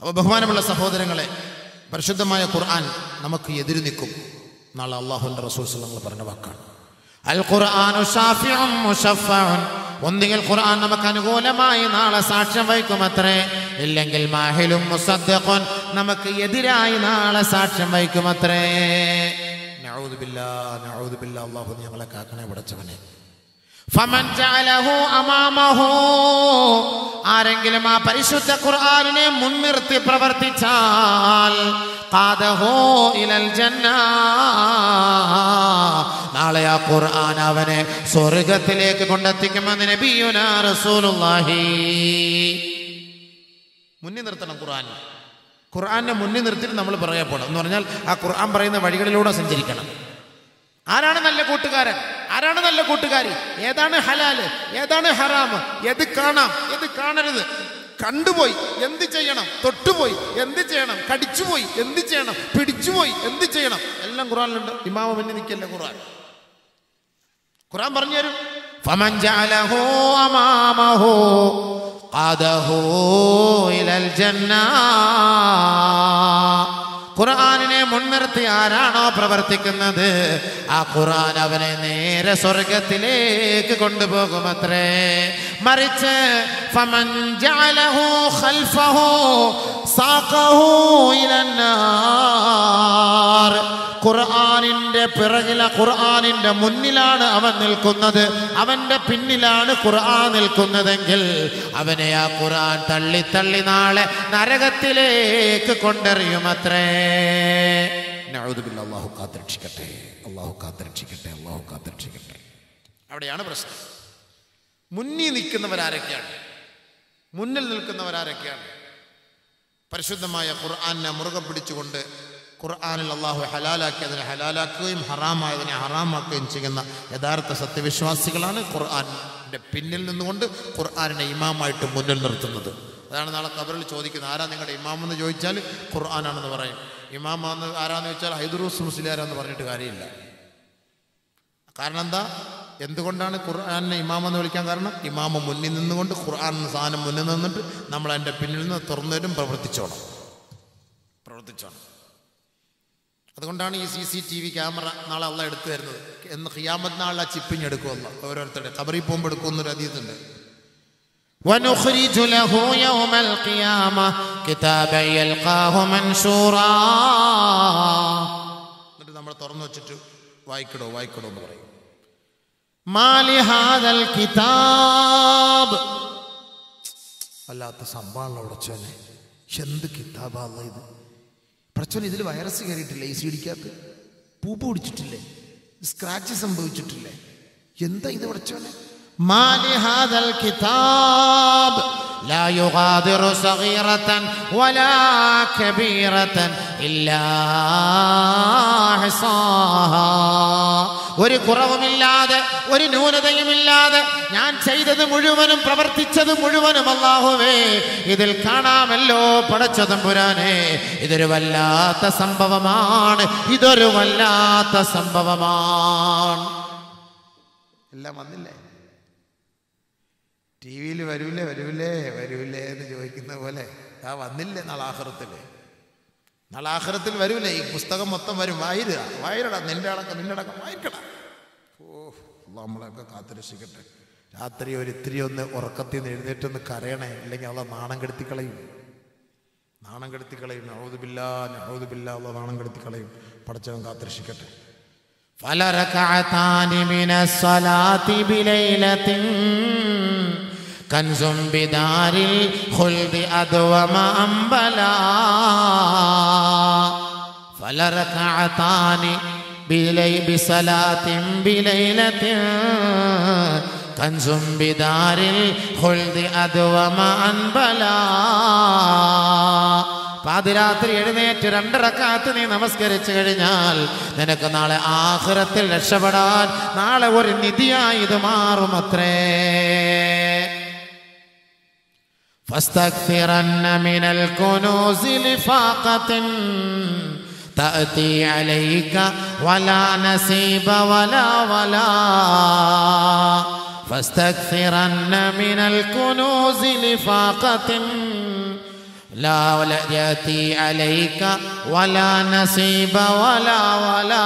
അപ്പോൾ ബഹുമാനമുള്ള സഹോദരങ്ങളെ പരിശുദ്ധമായ ഖുർആൻ നമുക്ക് എതിര് നിൽക്കും നാളെ അള്ളാഹുവിൻ്റെ റസൂൽ നമ്മൾ പറഞ്ഞ വാക്കാണ് അൽ ഖുർആനു ഷാഫിഉം മുശഫഉൻ ഒന്നുകിൽ ഖുർആൻ നമുക്ക് അനുകൂലമായി നാളെ സാക്ഷ്യം വഹിക്കുമത്രേ ഇല്ലെങ്കിൽ മാഹിലും മുസദ്ദഖുൻ നമുക്ക് എതിരായി നാളെ സാക്ഷ്യം വഹിക്കുമത്രേ നഊദു ബില്ലാ നഊദു ബില്ലാ അല്ലാഹു ഞങ്ങളെ കാക്കണേ പടച്ചവനെ ഫമൻ ജഅലഹു അമാമഹു ആരെങ്കിലും ആ പരിശുദ്ധ ഖുർആനിനെ മുൻനിർത്തി പ്രവർത്തിച്ചാൽ ഖാദഹു ഇലൽ ജന്ന നാളെ ആ ഖുർആൻ അവനെ സ്വർഗത്തിലേക്ക് കൊണ്ടെത്തിക്കുമെന്ന് നബിയുനാ റസൂലുള്ളാഹി മുന്നിൽ നിർത്തണം ഖുർആൻ ഖുർആനെ മുന്നിൽ നിർത്തിയിട്ട് നമ്മൾ പറയപ്പെടണം എന്ന് പറഞ്ഞാൽ ആ ഖുർആൻ പറയുന്ന വഴികളിലൂടെ സഞ്ചരിക്കണം ആരാണ് നല്ല കൂട്ടുകാരൻ ആരാണ് നല്ല കൂട്ടുകാരി ഏതാണ് ഹലാല് ഏതാണ് ഹറാമ് ഏത് കാണാം ഏത് കാണരുത് കണ്ടുപോയി എന്ത് ചെയ്യണം തൊട്ടുപോയി എന്ത് ചെയ്യണം കടിച്ചുപോയി എന്ത് ചെയ്യണം പിടിച്ചുപോയി എന്ത് ചെയ്യണം എല്ലാം ഖുറാനിലുണ്ട് ഇമാമ മുന്നിൽ നിൽക്കല്ലേ ഖുറാൻ ഖുറാൻ പറഞ്ഞു തരും ഫമൻ ജഅലഹു അമാമഹു ഖാദഹു ഇലൽ ജന്ന ഖുർആനിനെ മുൻനിർത്തി ആരാണോ പ്രവർത്തിക്കുന്നത് ആ ഖുർആൻ അവനെ നേരെ സ്വർഗത്തിലേക്ക് കൊണ്ടുപോകുമത്രേ മറിച്ച് ഫമൻ ജഅലഹു ഖൽഫഹു സാഖഹു ഇലന്നാർ ഖുർആനിന്റെ പിറകില ഖുർആനിന്റെ മുന്നിലാണ് അവൻ നിൽക്കുന്നത് അവന്റെ പിന്നിലാണ് ഖുർആൻ നിൽക്കുന്നതെങ്കിൽ അവനെ ആ ഖുർആൻ തള്ളി തള്ളി നാളെ നരകത്തിലേക്ക് കൊണ്ടെറിയുമത്രേ നഊദുബില്ല അള്ളാഹു കാത്തിരക്ഷിക്കട്ടെ അള്ളാഹു കാത്തിരക്ഷിക്കട്ടെ അള്ളാഹു കാത്തിരക്ഷിക്കട്ടെ അവിടെയാണ് പ്രശ്നം മുന്നിൽ നിൽക്കുന്നവരാരൊക്കെയാണ് മുന്നിൽ നിൽക്കുന്നവരാരൊക്കെയാണ് പരിശുദ്ധമായ ഖുർആനെ മുറുകെ പിടിച്ചുകൊണ്ട് ഖുർആനിൽ അള്ളാഹു ഹലാലാക്കി അതിനെ ഹലാലാക്കുകയും ഹറാമായതിനെ ഹറാമാക്കുകയും ചെയ്യുന്ന യഥാർത്ഥ സത്യവിശ്വാസികളാണ് ഖുർആൻ്റെ പിന്നിൽ നിന്നുകൊണ്ട് ഖുർആാനിനെ ഇമാമായിട്ട് മുന്നിൽ നിർത്തുന്നത് അതാണ് നാളെ കബറിൽ ചോദിക്കുന്നത് ആരാ നിങ്ങളുടെ ഇമാമെന്ന് ചോദിച്ചാൽ ഖുർആനാണെന്ന് പറയും ഇമാമാന്ന് ആരാന്ന് ചോദിച്ചാൽ ഹൈദറൂസ് മുസ്ലിയാരാന്ന് പറഞ്ഞിട്ട് കാര്യമില്ല കാരണം എന്താ എന്തുകൊണ്ടാണ് ഖുർആാനെ ഇമാമെന്ന് വിളിക്കാൻ കാരണം ഇമാമ മുന്നിൽ നിന്നുകൊണ്ട് ഖുർആൻ എന്ന സാധനം മുന്നിൽ നിന്നിട്ട് നമ്മൾ അതിൻ്റെ പിന്നിൽ നിന്ന് തുറന്നവരും പ്രവർത്തിച്ചോണം പ്രവർത്തിച്ചോണം അതുകൊണ്ടാണ് ഈ C C T V camera നാളെ അള്ള എടുത്തു വരുന്നത് എന്ന് ഖിയാമത്ത് നാളിൽ ആ ചിപ്പിങ് എടുക്കുമല്ല ഓരോരുത്തരുടെ കബറിൽ പോകുമ്പോൾ എടുക്കുമെന്നൊരു അതീതുണ്ട് ونخرج له يوم القيامة كتابا يلقاه منشورا എന്നിട്ട് നമ്മൾ തുറന്നു വെച്ചിട്ട് വായിക്കടോ വായിക്കടോ എന്ന് പറയും മാലി ഹാദൽ കിതാബ് അല്ലാത്ത സംഭവം ഉടച്ചോനെ എന്ത് കിതാബല്ല ഇത് പ്രച്ചോൻ ഇതിൽ വൈറസ് കയറിയിട്ടില്ലേ ഈ സീഡിക്കകത്ത് പൂപ്പ് പിടിച്ചിട്ടില്ലേ സ്ക്രാച്ച് സംഭവിച്ചിട്ടില്ലേ എന്താ ഇത് ഉടച്ചോനെ മാലി ഹാദൽ കിതാബ് لا يغادر صغيرة ولا كبيرة إلا أحصاها ഒരു കുറവുമില്ലാതെ ഒരു ന്യൂനതയുമില്ലാതെ ഞാൻ ചെയ്തത് മുഴുവനും പ്രവർത്തിച്ചത് മുഴുവനും അല്ലാഹുവേ ഇതിൽ കാണാമല്ലോ പടച്ചതും പുരാനെ ഇതൊരു വല്ലാത്ത സംഭവമാണ് ഇതൊരു വല്ലാത്ത സംഭവമാണ് എല്ലാം വന്നില്ലേ ടി വിയിൽ വരൂലേ വരൂലേ വരൂലേ എന്ന് ചോദിക്കുന്ന പോലെ ആ വന്നില്ലേ നാളാഹൃത്തില് നാളാഹൃത്തിൽ വരൂലേ ഈ പുസ്തകം മൊത്തം വരും വായിരുക വായിരടാ നിന്റെ അടക്കം നിന്റെ അടക്കം വായിക്കട ഓ അള്ളാ നമ്മളെയൊക്കെ കാത്തുരക്ഷിക്കട്ടെ രാത്രി ഒരു ഇത്തിരി ഒന്ന് ഉറക്കത്തിൽ നിന്ന് എഴുന്നേറ്റൊന്ന് കരയണേ ഇല്ലെങ്കിൽ അള്ള നാണം കെടുത്തി കളയും നാണം കെടുത്തി കളയും നഹൂദുബില്ല നഹൂദുബില്ല ഉള്ള നാണം കെടുത്തി കളയും പടച്ചവൻ കാത്തുരക്ഷിക്കട്ടെ فلركعتان من الصلاة بليلة كنز بدار الخلد أدوم أنبلا فلركعتان بلي بصلاة بليلة كنز بدار الخلد أدوم أنبلا പാതിരാത്രി എഴുന്നേറ്റ് രണ്ടരക്കാത്ത് നീ നമസ്കരിച്ചു കഴിഞ്ഞാൽ നിനക്ക് നാളെ ആഹ്റത്തിൽ രക്ഷപ്പെടാൻ നാളെ ഒരു നിധിയായി ഇത് മാറുമത്രേ فاستكثرن من الكنوز لفاقة تأتي عليك ولا نسيب ولا ولا فاستكثرن من الكنوز لفاقة لا ولا يأتي عليك ولا نصيب ولا ولا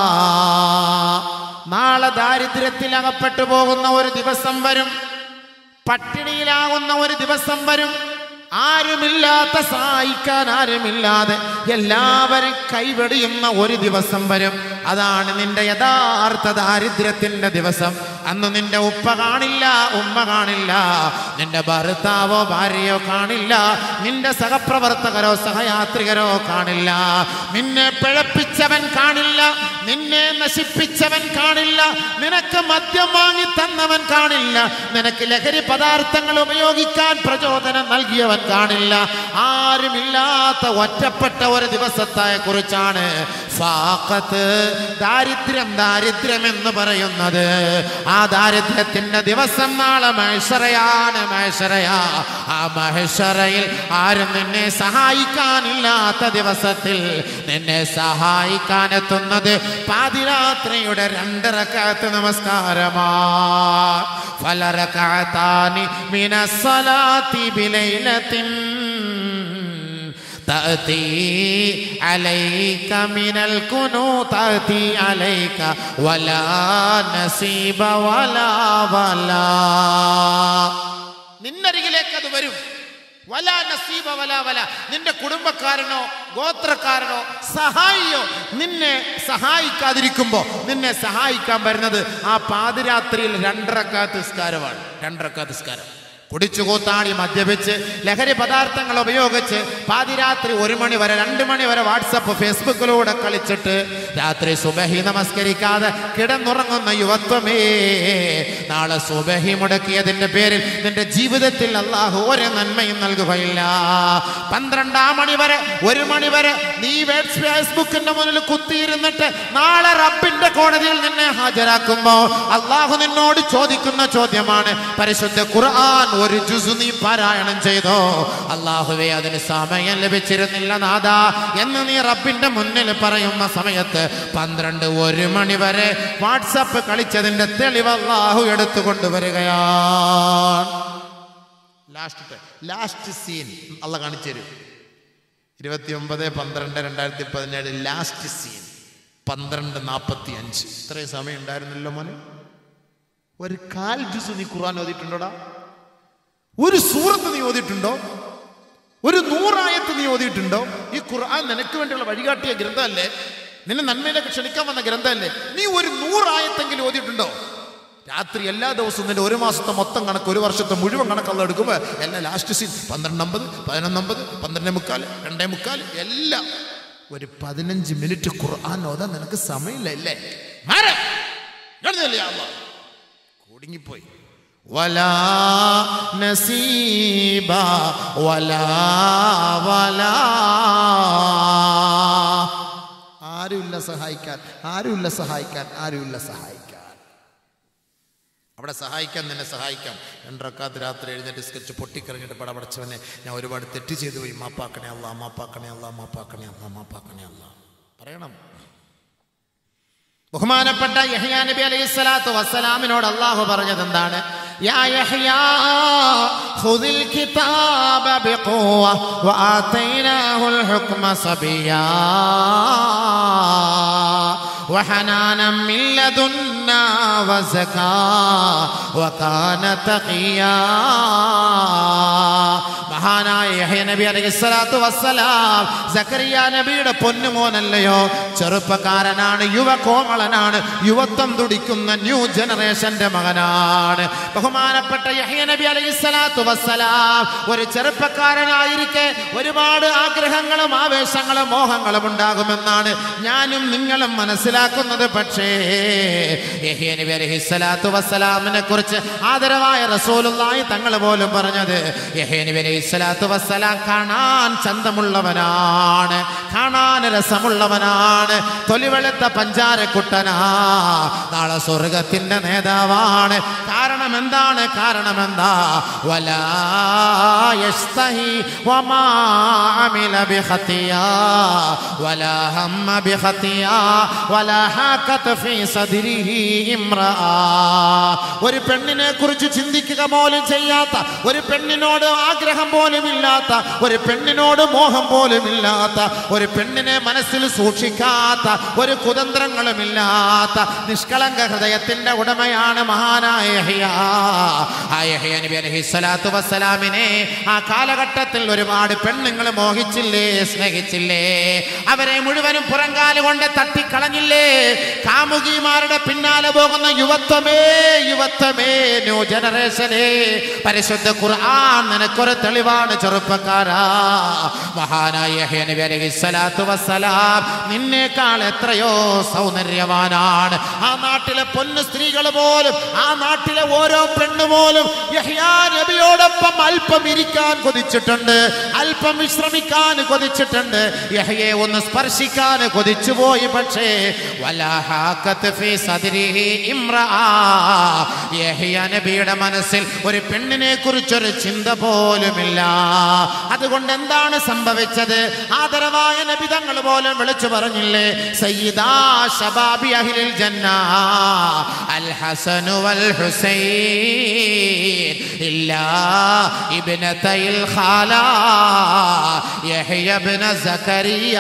നാളെ ദാരിദ്ര്യത്തിൽ അകപ്പെട്ടു പോകുന്ന ഒരു ദിവസം വരും പട്ടിണിയിലാകുന്ന ഒരു ദിവസം വരും ആരുമില്ലാത്ത സഹായിക്കാൻ ആരുമില്ലാതെ എല്ലാവരും കൈവെടിയുന്ന ഒരു ദിവസം വരും അതാണ് നിന്റെ യഥാർത്ഥ ദാരിദ്ര്യത്തിന്റെ ദിവസം അന്ന് നിന്റെ ഉപ്പ കാണില്ല ഉമ്മ കാണില്ല നിന്റെ ഭർത്താവോ ഭാര്യയോ കാണില്ല നിന്റെ സഹപ്രവർത്തകരോ സഹയാത്രികരോ കാണില്ല നിന്നെ പിഴപ്പിച്ചവൻ കാണില്ല നിന്നെ നശിപ്പിച്ചവൻ കാണില്ല നിനക്ക് മദ്യം വാങ്ങി തന്നവൻ കാണില്ല നിനക്ക് ലഹരി പദാർത്ഥങ്ങൾ ഉപയോഗിക്കാൻ പ്രചോദനം നൽകിയവൻ കാണില്ല ആരുമില്ലാത്ത ഒറ്റപ്പെട്ട ഒരു ദിവസത്തെ കുറിച്ചാണ് ഫാഖത്ത് ദാരിദ്ര്യം ദാരിദ്ര്യം എന്ന് പറയുന്നത് ആ ദാരിദ്ര്യത്തിന്റെ ദിവസം നാളെ മഹേശ്വരയാണ് മഹേശ്വരയാ ആ മഹേശ്വരയിൽ ആരും നിന്നെ സഹായിക്കാനില്ലാത്ത ദിവസത്തിൽ നിന്നെ സഹായിക്കാൻ എത്തുന്നത് പാതിരാത്രിയുടെ രണ്ടിറക്കത്ത് നമസ്കാരമാ ഫലറക്കാത്താനി മിനസ്സലാത്തി ബിലൈലത്തിൻ تأتي عليك من الكنوز تأتي عليك ولا نصيب ولا ولا നിന്നരികിലേക്ക് അത് വരും വല നസീബ വല വല നിന്റെ കുടുംബക്കാരനോ ഗോത്രക്കാരനോ സഹായിയോ നിന്നെ സഹായിക്കാതിരിക്കുമ്പോ നിന്നെ സഹായിക്കാൻ വരുന്നത് ആ പാതിരാത്രിയിൽ രണ്ടരക്കാത്ത നിസ്കാരമാണ് രണ്ടരക്കാത്ത നിസ്കാരം കുടിച്ചു കൂത്താടി മദ്യപിച്ച് ലഹരി പദാർത്ഥങ്ങൾ ഉപയോഗിച്ച് പാതിരാത്രി ഒരു മണി വരെ രണ്ട് മണി വരെ വാട്സപ്പ് ഫേസ്ബുക്കിലൂടെ കളിച്ചിട്ട് രാത്രി സുബഹി നമസ്കരിക്കാതെ കിടന്നുറങ്ങുന്ന യുവത്വമേ നാളെ സുബഹി മുടക്കിയതിന്റെ പേരിൽ നിന്റെ ജീവിതത്തിൽ അള്ളാഹു ഒരു നന്മയും നൽകുകയില്ല പന്ത്രണ്ടാം മണി വരെ ഒരു മണി വരെ നീ ഫേസ്ബുക്കിന്റെ മുന്നിൽ കുത്തിയിരുന്നിട്ട് നാളെ റബ്ബിന്റെ കോടതിയിൽ നിന്നെ ഹാജരാക്കുമ്പോ അള്ളാഹു നിന്നോട് ചോദിക്കുന്ന ചോദ്യമാണ് പരിശുദ്ധ ഖുർആൻ ഒരു ജുസു നീ പാരായണം ചെയ്തോ അള്ളാഹുവെ അതിന് സമയം ലഭിച്ചിരുന്നില്ല നാദ എന്ന് നീ റബ്ബിന്റെ മുന്നിൽ പറയുന്ന സമയത്ത് പന്ത്രണ്ട് ഒരു മണി വരെ വാട്സപ്പ് കളിച്ചതിന്റെ തെളിവ് അള്ളാഹു എടുത്തു കൊണ്ടുവരികയാണ് ലാസ്റ്റ് ലാസ്റ്റ് സീൻ അള്ള കാണിച്ചു തരും ഇരുപത്തി ഒമ്പത് പന്ത്രണ്ട് രണ്ടായിരത്തി പതിനേഴ് ലാസ്റ്റ് സീൻ പന്ത്രണ്ട് നാൽപ്പത്തി അഞ്ച് ഇത്രയും സമയം ഉണ്ടായിരുന്നല്ലോ മോനെ ഒരു കാൽ ജ്യൂസ് നീ ഖുർആൻ ഓതിയിട്ടുണ്ടോടാ ഒരു സൂറത്ത് നീ ഓതിയിട്ടുണ്ടോ ഒരു നൂറായത്ത് നീ ഓതിയിട്ടുണ്ടോ ഈ ഖുർആൻ നിനക്ക് വേണ്ടിയുള്ള വഴികാട്ടിയ ഗ്രന്ഥമല്ലേ നിന്നെ നന്മയിലേക്ക് ക്ഷണിക്കാൻ വന്ന ഗ്രന്ഥമല്ലേ നീ ഒരു നൂറായത്തെങ്കിലും ഓതിയിട്ടുണ്ടോ രാത്രി എല്ലാ ദിവസവും നിന്റെ ഒരു മാസത്തെ മൊത്തം കണക്ക് ഒരു വർഷത്തെ മുഴുവൻ കണക്കുള്ള എടുക്കുമ്പോൾ എല്ലാം ലാസ്റ്റ് സീൻ പന്ത്രണ്ടമ്പത് പതിനൊന്നമ്പത് പന്ത്രണ്ടേ മുക്കാൽ രണ്ടേ മുക്കാൽ എല്ലാം ഒരു പതിനഞ്ച് മിനിറ്റ് ഖുർആൻ ഓതാൻ നിനക്ക് സമയമില്ല അല്ലേ മാറ്. ഇങ്ങോട്ട് ചെല്ല് യാ അല്ലാ. കുടുങ്ങിപ്പോയി ولا نصيبا ولا ولا ആരുമില്ല സഹായിക്കാൻ ആരുമില്ല സഹായിക്കാൻ ആരുമില്ല സഹായിക്കാൻ അവിടെ സഹായിക്കാൻ നിന്നെ സഹായിക്കാം രണ്ടരക്കാത്ത് രാത്രി എഴുന്നേറ്റ് നിസ്കരിച്ച് പൊട്ടിക്കറിഞ്ഞിട്ട് പടപടച്ചവനെ ഞാൻ ഒരുപാട് തെറ്റ് ചെയ്തു പോയി മാപ്പാക്കണേ അല്ല മാപ്പാക്കണേ അല്ല മാപ്പാക്കണേ അല്ല മാപ്പാക്കണേ അല്ല പറയണം ബഹുമാനപ്പെട്ട യഹ്യാ നബി അലൈഹി സ്വലാത്തു വസ്സലാമിനോട് അള്ളാഹു പറഞ്ഞത് എന്താണ് യാ യഹ്യാ ഖുദിൽ കിതാബ ബിഖുവ വആതൈനാഹുൽ ഹുക്മ സബിയാ وحنانا من لدنا وزكاة وكان تقيا മഹാനായ യഹ്യ നബി അലൈഹി സ്വലാത്തു വസ്സലാം സക്കറിയ നബിയുടെ പൊന്നുമോനല്ലയോ ചെറുപ്പക്കാരനാണ് യുവകോമളനാണ് യുവത്വം തുടിക്കുന്ന ന്യൂ ജനറേഷന്റെ മകനാണ് ബഹുമാനപ്പെട്ട യഹ്യ നബി അലൈഹി സ്വലാത്തു വസ്സലാം ഒരു ചെറുപ്പക്കാരനായിരിക്കെ ഒരുപാട് ആഗ്രഹങ്ങളും ആവേശങ്ങളും മോഹങ്ങളും ഉണ്ടാകുമെന്നാണ് ഞാനും നിങ്ങളും മനസ്സിലാക്കുന്നത് പക്ഷേ യഹ്യ നബി അലൈഹി സ്വലാത്തു വസ്സലാമിനെ കുറിച്ച് ആദരവായ റസൂലുള്ളാഹി തങ്ങൾ പോലും പറഞ്ഞത് യഹ്യ നബി അലൈഹി സ്വലാത്തു വസ്സലാം കാണാൻ ചന്തമുള്ളവനാണ് കാണാൻ രസമുള്ളവനാണ് തൊലിവെളുത്ത പഞ്ചാരക്കുട്ടനാ നാളെ സ്വർഗത്തിന്റെ നേതാവാണ് കാരണം എന്താണ് കാരണം എന്താ വലാ യസ്തഹി വമാ അമില ബിഖതിയാ വലാ ഹമ്മ ബിഖതിയാ വലാ ഹാകത് ഫീ സദ്രിഹി ഇംറആ ഒരു പെണ്ണിനെ കുറിച്ച് ചിന്തിക്കുക പോലും ചെയ്യാത്ത ഒരു പെണ്ണിനോട് ആഗ്രഹം പോലും പോലും ഇല്ലാത്ത ഒരു പെണ്ണിനോട് മോഹം പോലും ഇല്ലാത്ത ഒരു പെണ്ണിനെ മനസ്സിൽ സൂക്ഷിക്കാത്ത ഒരു കുതന്ത്രങ്ങളുമില്ലാത്ത നിഷ്കളങ്ക ഹൃദയത്തിന്റെ ഉടമയാണ് മഹാനായ യഹ്യ. ആ യഹ്യ നബി അലൈഹിസ്സലാത്തു വസ്സലാമിനെ ആ കാലഘട്ടത്തിൽ ഒരുപാട് പെണ്ണുങ്ങൾ മോഹിച്ചില്ലേ സ്നേഹിച്ചില്ലേ അവരെ മുഴുവനും പുറങ്കാല് കൊണ്ട് തട്ടിക്കളഞ്ഞില്ലേ കാമുകിമാരുടെ പിന്നാലെ പോകുന്ന യുവത്വമേ യുവത്വമേ ന്യൂ ജനറേഷനേ പരിശുദ്ധ ഖുർആൻ നിനക്കൊരു തെളിവാണ് ചെറുപ്പക്കാരാ മഹാനായ യഹ്യ നബി അലൈഹിസ്സലാത്തു വസ്സലാം നിന്നേക്കാൾ എത്രയോ സൗന്ദര്യവാനാണ് ആ നാട്ടിലെ പൊന്നു സ്ത്രീകൾ പോലും ആ നാട്ടിലെ ഓരോ പെണ്ണു പോലും യഹ്യാ നബിയോടൊപ്പം അല്പം ഇരിക്കാൻ കൊതിച്ചിട്ടുണ്ട് അല്പം വിശ്രമിക്കാൻ കൊതിച്ചിട്ടുണ്ട് യഹയെ ഒന്ന് സ്പർശിക്കാൻ കൊതിച്ചുപോയി പക്ഷേ വലാഹാക്കത്ത് ഫീ സദ്രിഹി ഇമ്രആ. യഹ്യ നബിയുടെ മനസ്സിൽ ഒരു പെണ്ണിനെ കുറിച്ചൊരു ചിന്ത പോലുമില്ല അതുകൊണ്ട് എന്താണ് സംഭവിച്ചത് ആദരവായ നബി തങ്ങൾ പോലും വിളിച്ചു പറഞ്ഞില്ലേ സയ്യിദാ ശബാബി അഹ്ലിൽ ജന്ന അൽ ഹസനു വൽ ഹുസൈൻ ഇല്ലാ ഇബ്നതയിൽ ഖാലാ യഹ്യ ഇബ്ന സക്കരിയ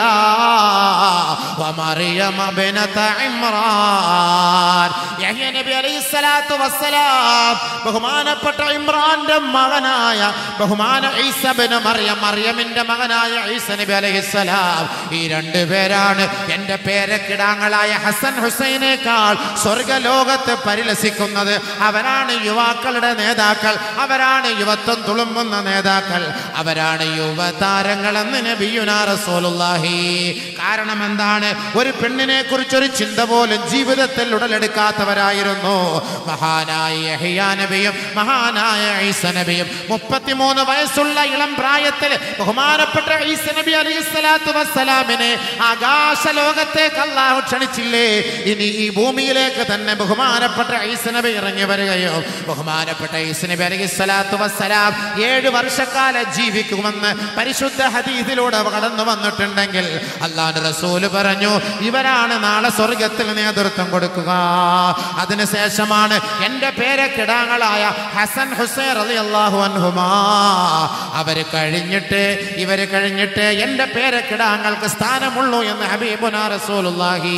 വമറിയം ഇബ്നത ഇമ്രാൻ യഹ്യ നബി അലൈഹിസ്സലാത്തു വസ്സലാം ബഹുമാനപ്പെട്ട ഇമ്രാന്റെ മകനായ ബഹുമാന ഈസ ഇബ്നു മറിയം മറിയമിന്റെ മകനായ ഈസ നബി അലൈഹിസ്സലാം ഈ രണ്ട് പേരാണ് എൻ്റെ പേരക്കിടാങ്ങളായ ഹസൻ ഹുസൈനേക്കാൾ സ്വർഗലോകത്ത് പരിലസിക്കുന്നത് അവരാണ് യുവാക്കളുടെ നേതാക്കൾ അവരാണ് യുവത്വം തുളുമ്പുന്ന നേതാക്കൾ അവരാണ് യുവതാരങ്ങളെന്ന് നബിയുനാ റസൂലുള്ളാഹി കാരണം എന്താണ് ഒരു പെണ്ണിനെ കുറിച്ചൊരു ചിന്ത പോലും ജീവിതത്തിൽ ഉടലെടുക്കാത്തവരായിരുന്നു മഹാനായ യഹ്യാ നബിയും മഹാനായ ഈസ നബിയും മുപ്പത്തിമൂന്ന് വയസ്സുള്ള ഇളം പ്രായത്തിൽ ബഹുമാനപ്പെട്ട ഈസ നബി അലൈഹി സ്വലാത്തു വസ്സലാമിനെ ആകാശ ലോകത്തേക്ക് അള്ളാഹു ക്ഷണിച്ചില്ലേ ഇനി ഈ ഭൂമിയിലേക്ക് തന്നെ ബഹുമാനപ്പെട്ട ഈസ നബി ഇറങ്ങി വരികയോ ബഹുമാനപ്പെട്ട ഈസ നബി അലൈഹി സ്വലാത്തു വസ്സലാം ഏഴ് വർഷക്കാലം ജീവിക്കുമെന്ന് പരിശുദ്ധ ഹദീസിലൂടെ കടന്നു വന്നിട്ടുണ്ടെങ്കിൽ അള്ളാഹു റസൂല് പറഞ്ഞു ഇവരാണ് നാളെ സ്വർഗത്തിൽ നേതൃത്വം കൊടുക്കുക അതിനുശേഷമാണ് എൻ്റെ പേരക്കിടാങ്ങളായ ഹസൻ ഹുസൈൻ അലി അള്ളാഹു അൻഹുമാ അവര് കഴിഞ്ഞിട്ട് ഇവര് കഴിഞ്ഞിട്ട് എൻ്റെ പേരക്കിടാങ്ങൾക്ക് സ്ഥാനമുള്ളൂ എന്ന് ഹബീബുനാ റസൂലുള്ളാഹി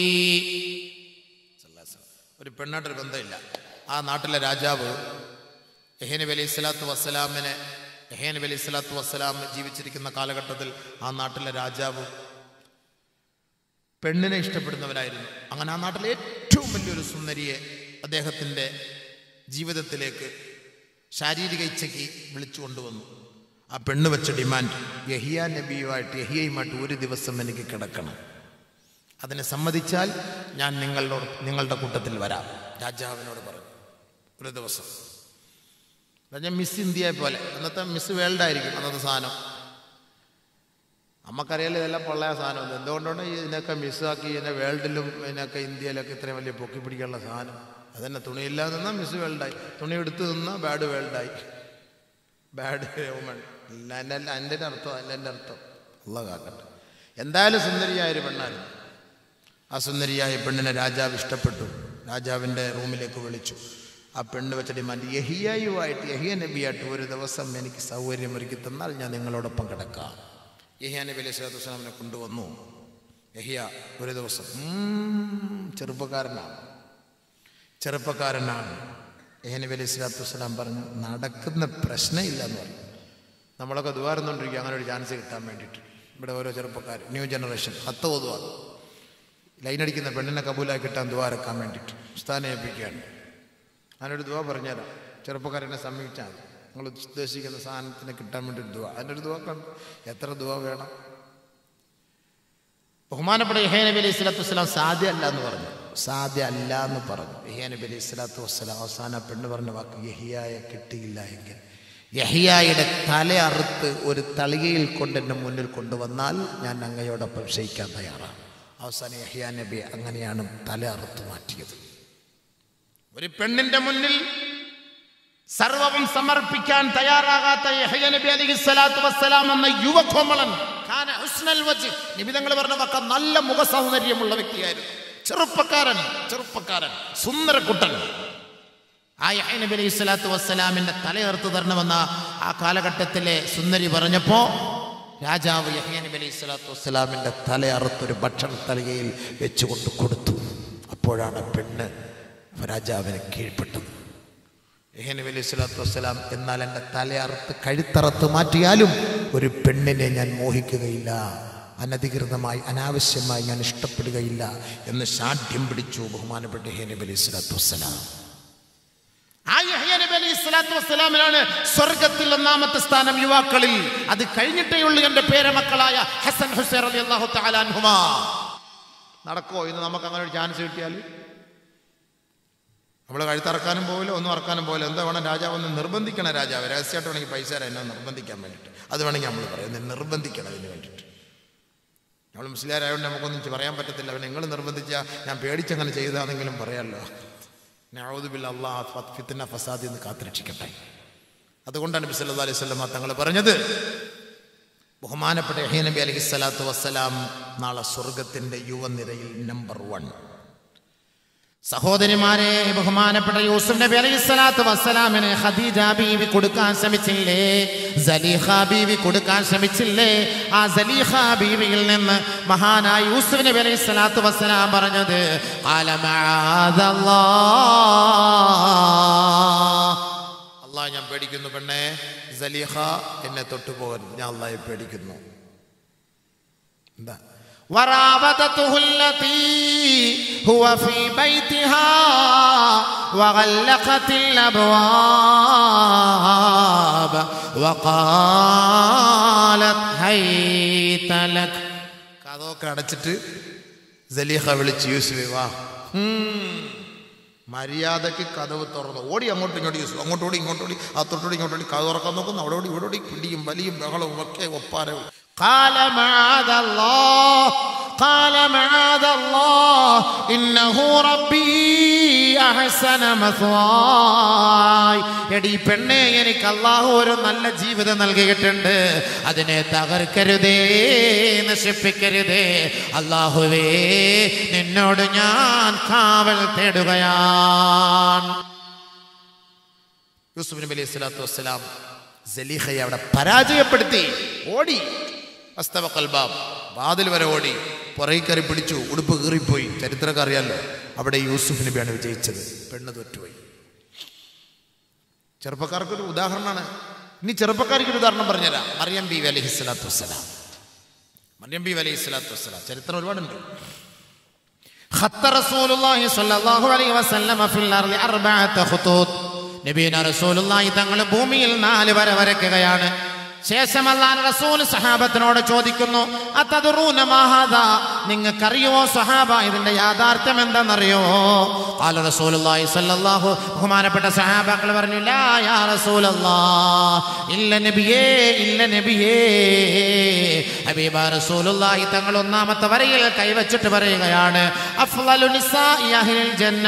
ഒരു പെണ്ണായിട്ടൊരു ബന്ധമില്ല ആ നാട്ടിലെ രാജാവ് എഹേനബി അലൈഹി സ്വലാത്തു വസ്സലാമിനെ എഹേനബി അലൈഹി സ്വലാത്തു വസ്സലാം ജീവിച്ചിരിക്കുന്ന കാലഘട്ടത്തിൽ ആ നാട്ടിലെ രാജാവ് പെണ്ണിനെ ഇഷ്ടപ്പെടുന്നവരായിരുന്നു അങ്ങനെ ആ നാട്ടിലെ ഏറ്റവും വലിയൊരു സുന്ദരിയെ അദ്ദേഹത്തിൻ്റെ ജീവിതത്തിലേക്ക് ശാരീരിക ഇച്ഛയ്ക്ക് വിളിച്ചു കൊണ്ടുവന്നു ആ പെണ്ണ് വെച്ച ഡിമാൻഡ് യഹിയ നബിയുമായിട്ട് യഹിയയുമായിട്ട് ഒരു ദിവസം എനിക്ക് കിടക്കണം അതിനെ സമ്മതിച്ചാൽ ഞാൻ നിങ്ങളോട് നിങ്ങളുടെ കൂട്ടത്തിൽ വരാം രാജാവിനോട് പറഞ്ഞു ഒരു ദിവസം ഞാൻ മിസ് ഇന്ത്യയെ പോലെ അന്നത്തെ മിസ് വേൾഡ് ആയിരിക്കും അന്നത്തെ സാധനം നമുക്കറിയാലോ ഇതെല്ലാം പൊള്ളയ സാധനം എന്തുകൊണ്ടാണ് ഇതിനൊക്കെ മിസ്സാക്കി ഇതിനെ വേൾഡിലും ഇതിനൊക്കെ ഇന്ത്യയിലൊക്കെ ഇത്രയും വലിയ പൊക്കി പിടിക്കാനുള്ള സാധനം അതന്നെ തുണിയില്ലാതെ നിന്നാൽ മിസ് വേൾഡായി തുണി എടുത്ത് നിന്നാൽ ബാഡ് വേൾഡായി ബാഡ് വുമൺ ഇല്ല എൻ്റെ എൻ്റെ അർത്ഥം അല്ല എൻ്റെ അർത്ഥം ഉള്ള കാക്കട്ടെ എന്തായാലും സുന്ദരിയായ ഒരു പെണ്ണായിരുന്നു ആ സുന്ദരിയായ പെണ്ണിനെ രാജാവ് ഇഷ്ടപ്പെട്ടു രാജാവിൻ്റെ റൂമിലേക്ക് വിളിച്ചു ആ പെണ്ണ് വെച്ച ഡിമാൻഡ് യഹിയായുമായിട്ട് യഹിയ നബിയായിട്ട് ഒരു ദിവസം എനിക്ക് സൗകര്യം ഒരുക്കി തന്നാൽ ഞാൻ നിങ്ങളോടൊപ്പം കിടക്കാം യഹിയ നബി അലൈഹി സ്വലാത്തു വസ്സലാമിനെ കൊണ്ടുവന്നു യഹിയ ഒരു ദിവസം ഉം, ചെറുപ്പക്കാരനാണ് ചെറുപ്പക്കാരനാണ് യഹിയ നബി അലൈഹി സ്വലാത്തു വസ്സലാം പറഞ്ഞു നടക്കുന്ന പ്രശ്നമില്ല എന്ന് പറഞ്ഞു നമ്മളൊക്കെ ദ്വാരുന്നുകൊണ്ടിരിക്കുക അങ്ങനെ ഒരു ചാൻസ് കിട്ടാൻ വേണ്ടിയിട്ട് ഇവിടെ ഓരോ ചെറുപ്പക്കാർ ന്യൂ ജനറേഷൻ ഹത്ത് ഓതുവാണ് ലൈനടിക്കുന്ന പെണ്ണിനെ കബൂലാക്കി കിട്ടാൻ ദ്വാരക്കാൻ വേണ്ടിയിട്ട് സ്ഥാനം ഏൽപ്പിക്കുകയാണ് അതിനൊരു ദുവ പറഞ്ഞുതരാം ചെറുപ്പക്കാരനെ സമീപിച്ചാൽ മതി നിങ്ങൾ ഉദ്ദേശിക്കുന്ന സാധനത്തിന് കിട്ടാൻ വേണ്ടി ഒരു ദുവ അതിൻ്റെ ഒരു ദുവ കണ്ടു എത്ര ദുവ വേണം ബഹുമാനപ്പെട്ട യഹേ നബി അലൈഹി സ്വലാത്തു വസ്സലാം സാധ്യ അല്ല എന്ന് പറഞ്ഞു സാധ്യ അല്ല എന്ന് പറഞ്ഞു യഹേ നബി അലൈഹി സ്വലാത്തു വസ്സലാം അവസാന പെണ്ണ് പറഞ്ഞ വാക്ക് യഹിയായ കിട്ടിയില്ല എങ്കിൽ യഹിയായുടെ തല അറുത്ത് ഒരു തളികയിൽ കൊണ്ട് എൻ്റെ മുന്നിൽ കൊണ്ടുവന്നാൽ ഞാൻ അങ്ങയോടൊപ്പം ക്ഷയിക്കാൻ തയ്യാറാണ് അവസാനം യഹിയാ നബി അങ്ങനെയാണ് തല അറുത്ത് മാറ്റിയത് ഒരു പെണ്ണിന്റെ മുന്നിൽ സർവവും സമർപ്പിക്കാൻ തയ്യാറാകാത്ത യഹ്യ നബി അലൈഹി സ്വലാത്തു വസ്സലാം എന്ന യുവകോമളൻ കാന ഹുസ്നൽ വജ്ഹ്. നബി തങ്ങൾ പറഞ്ഞ വക്ക നല്ല മുഖ സൗന്ദര്യമുള്ള വ്യക്തിയായിരുന്നു ചെറുപ്പക്കാരൻ ചെറുപ്പക്കാരൻ സുന്ദരക്കുട്ടൻ ആ യഹ്യ നബി അലൈഹി സ്വലാത്തു വസ്സലാമിൻ്റെ തലയേർത്ത് തരണമെന്ന ആ കാലഘട്ടത്തിലെ സുന്ദരി പറഞ്ഞപ്പോൾ രാജാവ് യഹ്യ നബി അലൈഹി സ്വലാത്തു വസ്സലാമിൻ്റെ തലയറുത്തൊരു ഭക്ഷണ തലകയിൽ വെച്ചുകൊണ്ട് കൊടുത്തു അപ്പോഴാണ് പെണ്ണ് രാജാവിനെ കീഴ്പ്പെട്ടത് യഹ്യ നബി അലൈഹി സ്വലാത്തു വസ്സലാം എന്നാൽ എൻ്റെ തലയറുത്ത് കഴുത്തറുത്ത് മാറ്റിയാലും ഒരു പെണ്ണിനെ ഞാൻ മോഹിക്കുകയില്ല അനധികൃതമായി അനാവശ്യമായി ഞാൻ ഇഷ്ടപ്പെടുകയില്ല എന്ന് ശാഠ്യം പിടിച്ചു ബഹുമാനപ്പെട്ട യഹ്യ നബി അലൈഹി സ്വലാത്തു വസ്സലാം ആ യഹ്യ നബി അലൈഹി സ്വലാത്തു വസ്സലാമിനാണ് സ്വർഗത്തിൽ ഒന്നാമത്തെ സ്ഥാനം യുവാക്കളിൽ അത് കഴിഞ്ഞിട്ടേ ഉള്ളൂ എൻ്റെ പേരമക്കളായ ഹസൻ ഹുസൈൻ റളിയല്ലാഹു തആല അൻഹുമാ നടക്കോ ഇന്ന് നമുക്ക് അങ്ങനെ ഒരു ചാൻസ് കിട്ടിയാൽ നമ്മൾ കഴുത്തറക്കാനും പോവില്ല ഒന്നും ഇറക്കാനും പോവില്ല എന്താ വേണം രാജാവ് ഒന്ന് നിർബന്ധിക്കണം രാജാവ് രഹസ്യമായിട്ട് വേണമെങ്കിൽ പൈസ തരാം എന്നെ നിർബന്ധിക്കാൻ വേണ്ടിയിട്ട് അത് വേണമെങ്കിൽ നമ്മൾ പറയും ഒന്ന് നിർബന്ധിക്കണം അതിന് വേണ്ടിയിട്ട് നമ്മൾ മുസ്ലിയാരായതുകൊണ്ട് നമുക്കൊന്നും പറയാൻ പറ്റത്തില്ല അവൻ നിങ്ങൾ നിർബന്ധിച്ചാൽ ഞാൻ പേടിച്ചങ്ങനെ ചെയ്താണെങ്കിലും പറയാമല്ലോ നൗദുബിൽ അള്ളാഹ് ഫിത്തിന ഫസാദി എന്ന് കാത്തുരക്ഷിക്കട്ടെ അതുകൊണ്ടാണ് നബി സല്ലല്ലാഹു അലൈഹി വസല്ലം തങ്ങൾ പറഞ്ഞത് ബഹുമാനപ്പെട്ട യഹ്യ നബി അലൈഹി സ്വലാത്തു വസ്സലാം നാളെ സ്വർഗത്തിന്റെ യുവനിരയിൽ നമ്പർ വൺ സഹോദരിമാരെ ബഹുമാനപ്പെട്ട യൂസുഫ് നബി അലൈഹി സ്വലാത്തു വസ്സലാമിന് ഖദീജ ബീവി കൊടുക്കാൻ ശ്രമിച്ചില്ലേ സലീഹ ബീവി കൊടുക്കാൻ ശ്രമിച്ചില്ലേ ആ സലീഹ ബീവിയിൽ നിന്ന് മഹാനായ യൂസുഫ് നബി അലൈഹി സ്വലാത്തു വസ്സലാം പറഞ്ഞത് "ഖാല മഅാദല്ലാഹ്." അള്ളാഹ് ഞാൻ പേടിക്കുന്നു പെണ്ണെ സലീഹ എന്നെ തൊട്ടു പോകരുത് ഞാൻ അള്ളാഹെ പേടിക്കുന്നു എന്താ وراودته التي هو في بيتها وغلقت الابواب وقالت هيت لك കഥമൊക്കെ അടച്ചിട്ട് സലീഹ വിളിച്ച് യൂസുഫ് വാ ഉം. മര്യാദയ്ക്ക് കഥവ് തുറന്നു ഓടി അങ്ങോട്ടും ഇങ്ങോട്ട് യൂസ് അങ്ങോട്ട് ഓടി ഇങ്ങോട്ട് ഓടി അത്തോട്ടോടി ഇങ്ങോട്ട് ഓടി കഥ തുറക്കാൻ നോക്കുന്നു അവിടെ ഓടി ഇവിടെ ഓടി പിടിയും വലിയും ബഹളവും ഒക്കെ ഒപ്പാരെ قال معاذ الله قال معاذ الله إنه ربي أحسن مثواي എടി പെണ്ണെ എനിക്ക് അള്ളാഹു ഒരു നല്ല ജീവിതം നൽകിയിട്ടുണ്ട് അതിനെ തകർക്കരുതേ നശിപ്പിക്കരുതേ അള്ളാഹുവേ നിന്നോട് ഞാൻ കാവൽ തേടുകയാണ് യൂസുഫ് നബി അലൈഹി സ്വലാത്തു വസ്സലാം സലീഹയെ അവിടെ പരാജയപ്പെടുത്തി ഓടി അസ്തവക്കൽ ബാബ് വാതിൽ വരെ ഓടി പുറകെ കയറി പിടിച്ചു ഉടുപ്പ് കീറിപ്പോയി ചരിത്രമൊക്കെ അറിയാലോ അവിടെ യൂസുഫ് നബിയാണ് വിജയിച്ചത് പെണ്ണ് തോറ്റുപോയി ചെറുപ്പക്കാർക്കൊരു ഉദാഹരണമാണ് ഇനി ചെറുപ്പക്കാർക്ക് ഒരു ഉദാഹരണം പറഞ്ഞുതരാം മറിയം ബി അലൈഹി സ്വലാത്തു വസ്സലാം മറിയം ബി അലൈഹി സ്വലാത്തു വസ്സലാം ചരിത്രം ഒരുപാടുണ്ട് خط رسول الله صلى الله عليه وسلم في الأرض أربعة خطوط നബീന റസൂലുള്ളാഹി തങ്ങൾ ഭൂമിയിൽ നാല് വര വരയ്ക്കുകയാണ് ശേഷം അല്ലാൻ റസൂൽ സഹാബത്തിനോട് ചോദിക്കുന്നു അതദറൂന മാഹാദ നിങ്ങൾക്കറിയുമോ സഹാബ ഇതിന്റെ യാഥാർത്ഥ്യം എന്താണെന്നറിയോ ഖാല റസൂലുള്ളാഹി സ്വല്ലല്ലാഹു ബഹുമാനപ്പെട്ട സഹാബാക്കൾ പറഞ്ഞു ലാ യാ റസൂലല്ലാഹ് ഇല്ല നബിയേ ഇല്ല നബിയേ ഹബീബ റസൂലുള്ളാഹി തങ്ങൾ ഒന്നാമത്തെ വരയിൽ കൈവച്ചിട്ട് പറയുകയാണ് അഫ്ളലു നിസാഇ അഹ്ലിൽ ജന്ന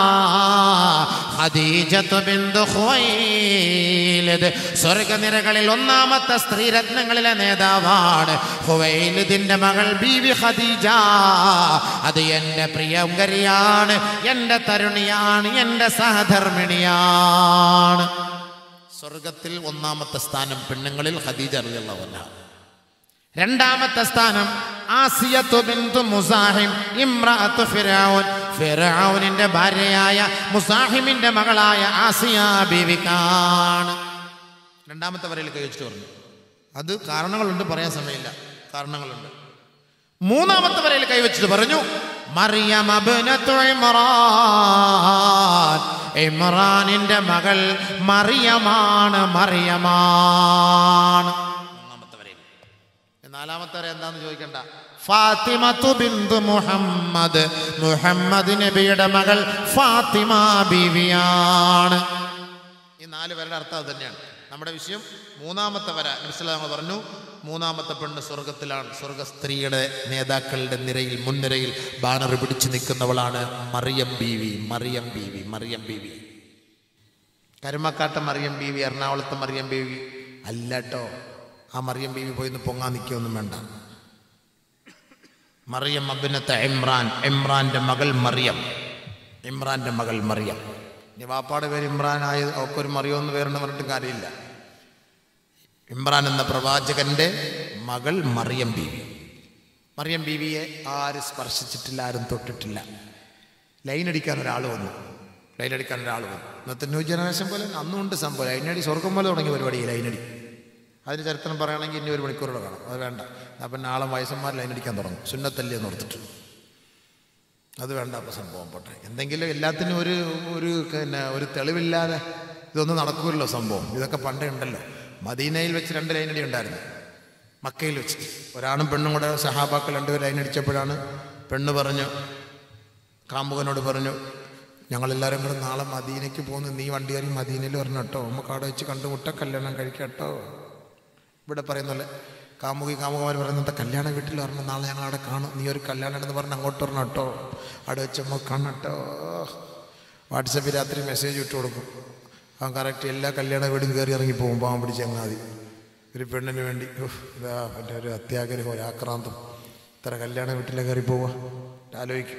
ഖദീജത്തു ബിന്തു ഖുവൈലിദ് സ്വർഗ്ഗനിരകളിൽ ഒന്നാമത്തെ സ്ത്രീരത്നങ്ങളിലെ നേതാവാണ് ഖുവൈലിദിന്റെ മകൾ ബീവി ഖദീജ അത് എൻ്റെ പ്രിയങ്കരിയാണ് എൻ്റെ തരുണിയാണ് എൻ്റെ സഹധർമ്മിണിയാണ് സ്വർഗത്തിൽ ഒന്നാമത്തെ സ്ഥാനം പെണ്ണുങ്ങളിൽ ഖദീജ അറിയുള്ളവല്ല രണ്ടാമത്തെ സ്ഥാനം ആസിയത്തു ബിന്തു മുസാഹിം ഇമ്രാത്തു ഫിറഔൻ ഫിറഔനിന്റെ ഭാര്യയായ മുസാഹിമിന്റെ മകളായ ആസിയ ബീവിക്കാണ് രണ്ടാമത്തെ വരയിൽ കഴിച്ചിട്ട് പറഞ്ഞു അത് കാരണങ്ങളുണ്ട് പറയാൻ സമയമില്ല കാരണങ്ങളുണ്ട് മൂന്നാമത്തെ വരയിൽ കൈവച്ചിട്ട് പറഞ്ഞു മറിയം അബ്നത്തു ഇമ്രാൻ ഇമ്രാനിന്റെ മകൾ മറിയമാണ് മറിയമാണ് മൂന്നാമത്തെ വരയിൽ നാലാമത്തെ വരെ എന്താന്ന് ചോദിക്കണ്ട ഫാത്തിമത്തു ബിന്ദു മുഹമ്മദ് മുഹമ്മദ് നബിയുടെ മകൾ ഫാത്തിമ ബീവിയാണ് ഈ നാല് പേരുടെ അർത്ഥം അത് തന്നെയാണ് നമ്മുടെ വിഷയം മൂന്നാമത്തെ വര നബിസ്ലാങ്ങൾ പറഞ്ഞു മൂന്നാമത്തെ പെണ്ണ് സ്വർഗത്തിലാണ് സ്വർഗ സ്ത്രീയുടെ നേതാക്കളുടെ നിരയിൽ മുൻനിരയിൽ ബാനർ പിടിച്ചു നിൽക്കുന്നവളാണ് മറിയം ബീവി മറിയം ബീവി മറിയം ബീവി കരുമക്കാട്ട മറിയം ബീവി എറണാകുളത്തെ മറിയം ബീവി അല്ലട്ടോ ആ മറിയം ബീവി പോയി ഒന്ന് പൊങ്ങാൻ നിൽക്കുകയൊന്നും വേണ്ട മറിയം അബിനത്തെ ഇമ്രാൻ ഇമ്രാന്റെ മകൾ മറിയം ഇമ്രാന്റെ മകൾ മറിയം ഇനി വാപ്പാടെ പേര് ഇമ്രാൻ ആയ ഒക്കെ ഒരു മറിയോന്ന് പേരുണ്ട് പറഞ്ഞിട്ട് കാര്യമില്ല ഇമ്രാൻ എന്ന പ്രവാചകന്റെ മകൾ മറിയം ബീവി മറിയം ബീവിയെ ആരും സ്പർശിച്ചിട്ടില്ല ആരും തൊട്ടിട്ടില്ല ലൈൻ അടിക്കാൻ ഒരാൾ വന്നു ലൈൻ അടിക്കാൻ ഒരാൾ വന്നു ഇന്നത്തെ ന്യൂ ജനറേഷൻ പോലെ അന്നും ഉണ്ട് സംഭവം ലൈനടി സ്വർഗം പോലെ തുടങ്ങിയ പരിപാടി ഈ ലൈനടി അതിന് ചരിത്രം പറയുകയാണെങ്കിൽ ഇനി ഒരു മണിക്കൂറോടെ കാണാം അത് വേണ്ട അപ്പം നാളെ വയസ്സന്മാർ ലൈൻ അടിക്കാൻ തുടങ്ങും സുന്നത്തല്ലേ എന്ന് ഓർത്തിട്ട് അത് വേണ്ട അപ്പം സംഭവം പോട്ടെ എന്തെങ്കിലും എല്ലാത്തിനും ഒരു ഒരു പിന്നെ ഒരു തെളിവില്ലാതെ ഇതൊന്നും നടക്കുമല്ലോ സംഭവം ഇതൊക്കെ പണ്ടേ ഉണ്ടല്ലോ മദീനയിൽ വെച്ച് രണ്ട് ലൈനടി ഉണ്ടായിരുന്നു മക്കയിൽ വെച്ച് ഒരാണും പെണ്ണും കൂടെ സഹാബാക്കൾ രണ്ടുപേർ ലൈൻ അടിച്ചപ്പോഴാണ് പെണ്ണ് പറഞ്ഞു കാമുകനോട് പറഞ്ഞു ഞങ്ങളെല്ലാവരും കൂടെ നാളെ മദീനയ്ക്ക് പോകുന്നു നീ വണ്ടി കയറി മദീനയിൽ വരണം കേട്ടോ നമുക്ക് അവിടെ വെച്ച് കണ്ടുമുട്ട കല്യാണം കഴിക്കട്ടോ ഇവിടെ പറയുന്നല്ലേ കാമുകി കാമുകന്മാർ പറയുന്നത് കല്യാണ വീട്ടിൽ വരണം നാളെ ഞങ്ങൾ അവിടെ കാണും നീ ഒരു കല്യാണം എന്ന് പറഞ്ഞ് അങ്ങോട്ട് വരണം കേട്ടോ അവിടെ വെച്ച് നമുക്ക് കാണട്ടോ വാട്സപ്പിൽ രാത്രി മെസ്സേജ് ഇട്ട് കൊടുക്കും അവൻ കറക്റ്റ് എല്ലാ കല്യാണ വീടും കയറി ഇറങ്ങി പോകും പാവം പിടിച്ച് ചങ്ങാതി ഒരു പെണ്ണിന് വേണ്ടി ഉഫ്, ഇതാ എൻ്റെ ഒരു അത്യാഗ്രഹം ഒരു ആക്രാന്തം ഇത്ര കല്യാണ വീട്ടിലെ കയറി പോവുക ആലോചിക്കും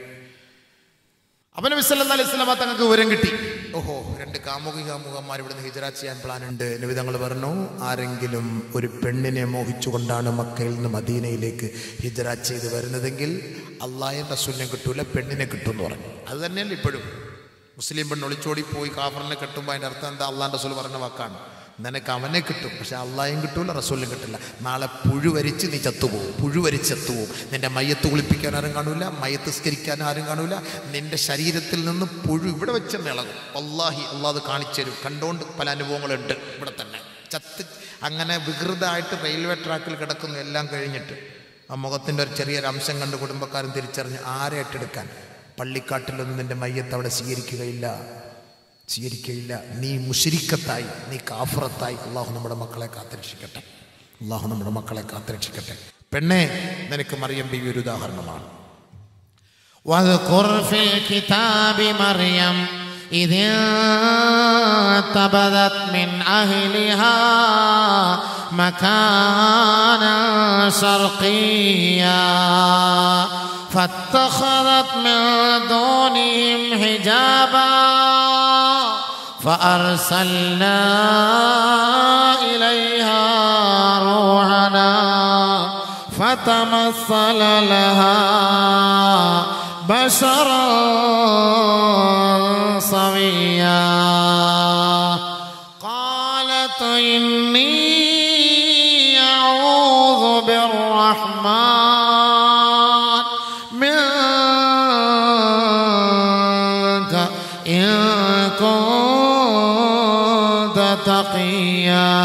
അവൻ വിസലം അലൈസ്ലാമ തങ്ങൾക്ക് വിവരം കിട്ടി ഓഹോ രണ്ട് കാമുകി കാമുകന്മാർ ഇവിടുന്ന് ഹിജറ ചെയ്യാൻ പ്ലാൻ ഉണ്ട് നിവിധങ്ങൾ പറഞ്ഞു ആരെങ്കിലും ഒരു പെണ്ണിനെ മോഹിച്ചുകൊണ്ടാണ് മക്കയിൽ നിന്ന് മദീനയിലേക്ക് ഹിജറ ചെയ്ത് വരുന്നതെങ്കിൽ അള്ളാഹയും റസൂലിനെ കിട്ടൂല പെണ്ണിനെ കിട്ടും എന്ന് പറഞ്ഞു അത് തന്നെയല്ല ഇപ്പോഴും മുസ്ലിം പെണ്ണ് ഒളിച്ചോടി പോയി കാഫറിനെ കിട്ടുമ്പോൾ അതിൻ്റെ അർത്ഥം എന്താ അള്ളാഹ് റസൂൽ പറഞ്ഞ വാക്കാണ് നിനക്ക് അവനെ കിട്ടും പക്ഷെ അള്ളാഹയും കിട്ടൂല റസൂലിനും കിട്ടില്ല നാളെ പുഴുവരിച്ച് നീ ചത്തുപോകും പുഴുവരിച്ച് ചത്തുപോകും നിന്റെ മയ്യത്ത് കുളിപ്പിക്കാൻ ആരും കാണൂല മയ്യത്ത് സ്കരിക്കാൻ ആരും കാണൂല നിന്റെ ശരീരത്തിൽ നിന്ന് പുഴു ഇവിടെ വെച്ച് ഇളകും അള്ളാഹി അള്ളാഹ് കാണിച്ചു തരും കണ്ടുകൊണ്ട് പല അനുഭവങ്ങളുണ്ട് ഇവിടെ തന്നെ ചത്ത് അങ്ങനെ വികൃതമായിട്ട് റെയിൽവേ ട്രാക്കിൽ കിടക്കുന്നു എല്ലാം കഴിഞ്ഞിട്ട് ആ മുഖത്തിൻ്റെ ഒരു ചെറിയൊരു അംശം കണ്ട് കുടുംബക്കാരൻ തിരിച്ചറിഞ്ഞ് ആരെ ഏറ്റെടുക്കാൻ പള്ളിക്കാട്ടിലൊന്നും നിന്റെ മയ്യത്ത് അവിടെ സ്വീകരിക്കുകയില്ല സ്വീകരിക്കുകയില്ല നീ മുഷിരിക്കത്തായി നീ കാഫറത്തായി അള്ളാഹു നമ്മുടെ മക്കളെ കാത്തുരക്ഷിക്കട്ടെ അള്ളാഹു നമ്മുടെ മക്കളെ കാത്തുരക്ഷിക്കട്ടെ പെണ്ണെ നിനക്ക് മറിയം ബി ഒരു ഉദാഹരണമാണ് واذكر في الكتاب مريم إذ انتبذت من أهلها مكانا شرقيا فاتخذت من دونهم حجابا فأرسلنا إليها روحنا فتمثل لها بشرا سويا قالت إني أعوذ بالرحمن منك إن كنت تقيا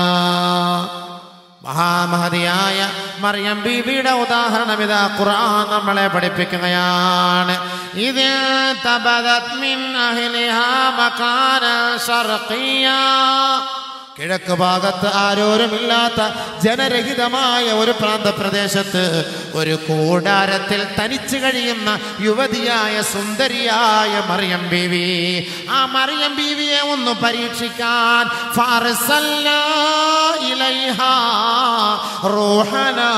മഹാമഹതിയായ മറിയം ബീവിയുടെ ഉദാഹരണം ഇതാ ഖുർആൻ നമ്മളെ പഠിപ്പിക്കുകയാണ് ഇത് തബദത് മിൻ അഹ്ലിഹാ മകാന ശർഖിയാ കിഴക്ക് ഭാഗത്ത് ആരോരുമില്ലാത്ത ജനരഹിതമായ ഒരു പ്രാന്തപ്രദേശത്ത് ഒരു കൂടാരത്തിൽ തനിച്ചു കഴിയുന്ന യുവതിയായ സുന്ദരിയായ മറിയം ബീവി ആ മറിയം ബീവിയെ ഒന്ന് പരീക്ഷിക്കാൻ ഫാർസൽനാ ഇലൈഹാ റൂഹനാ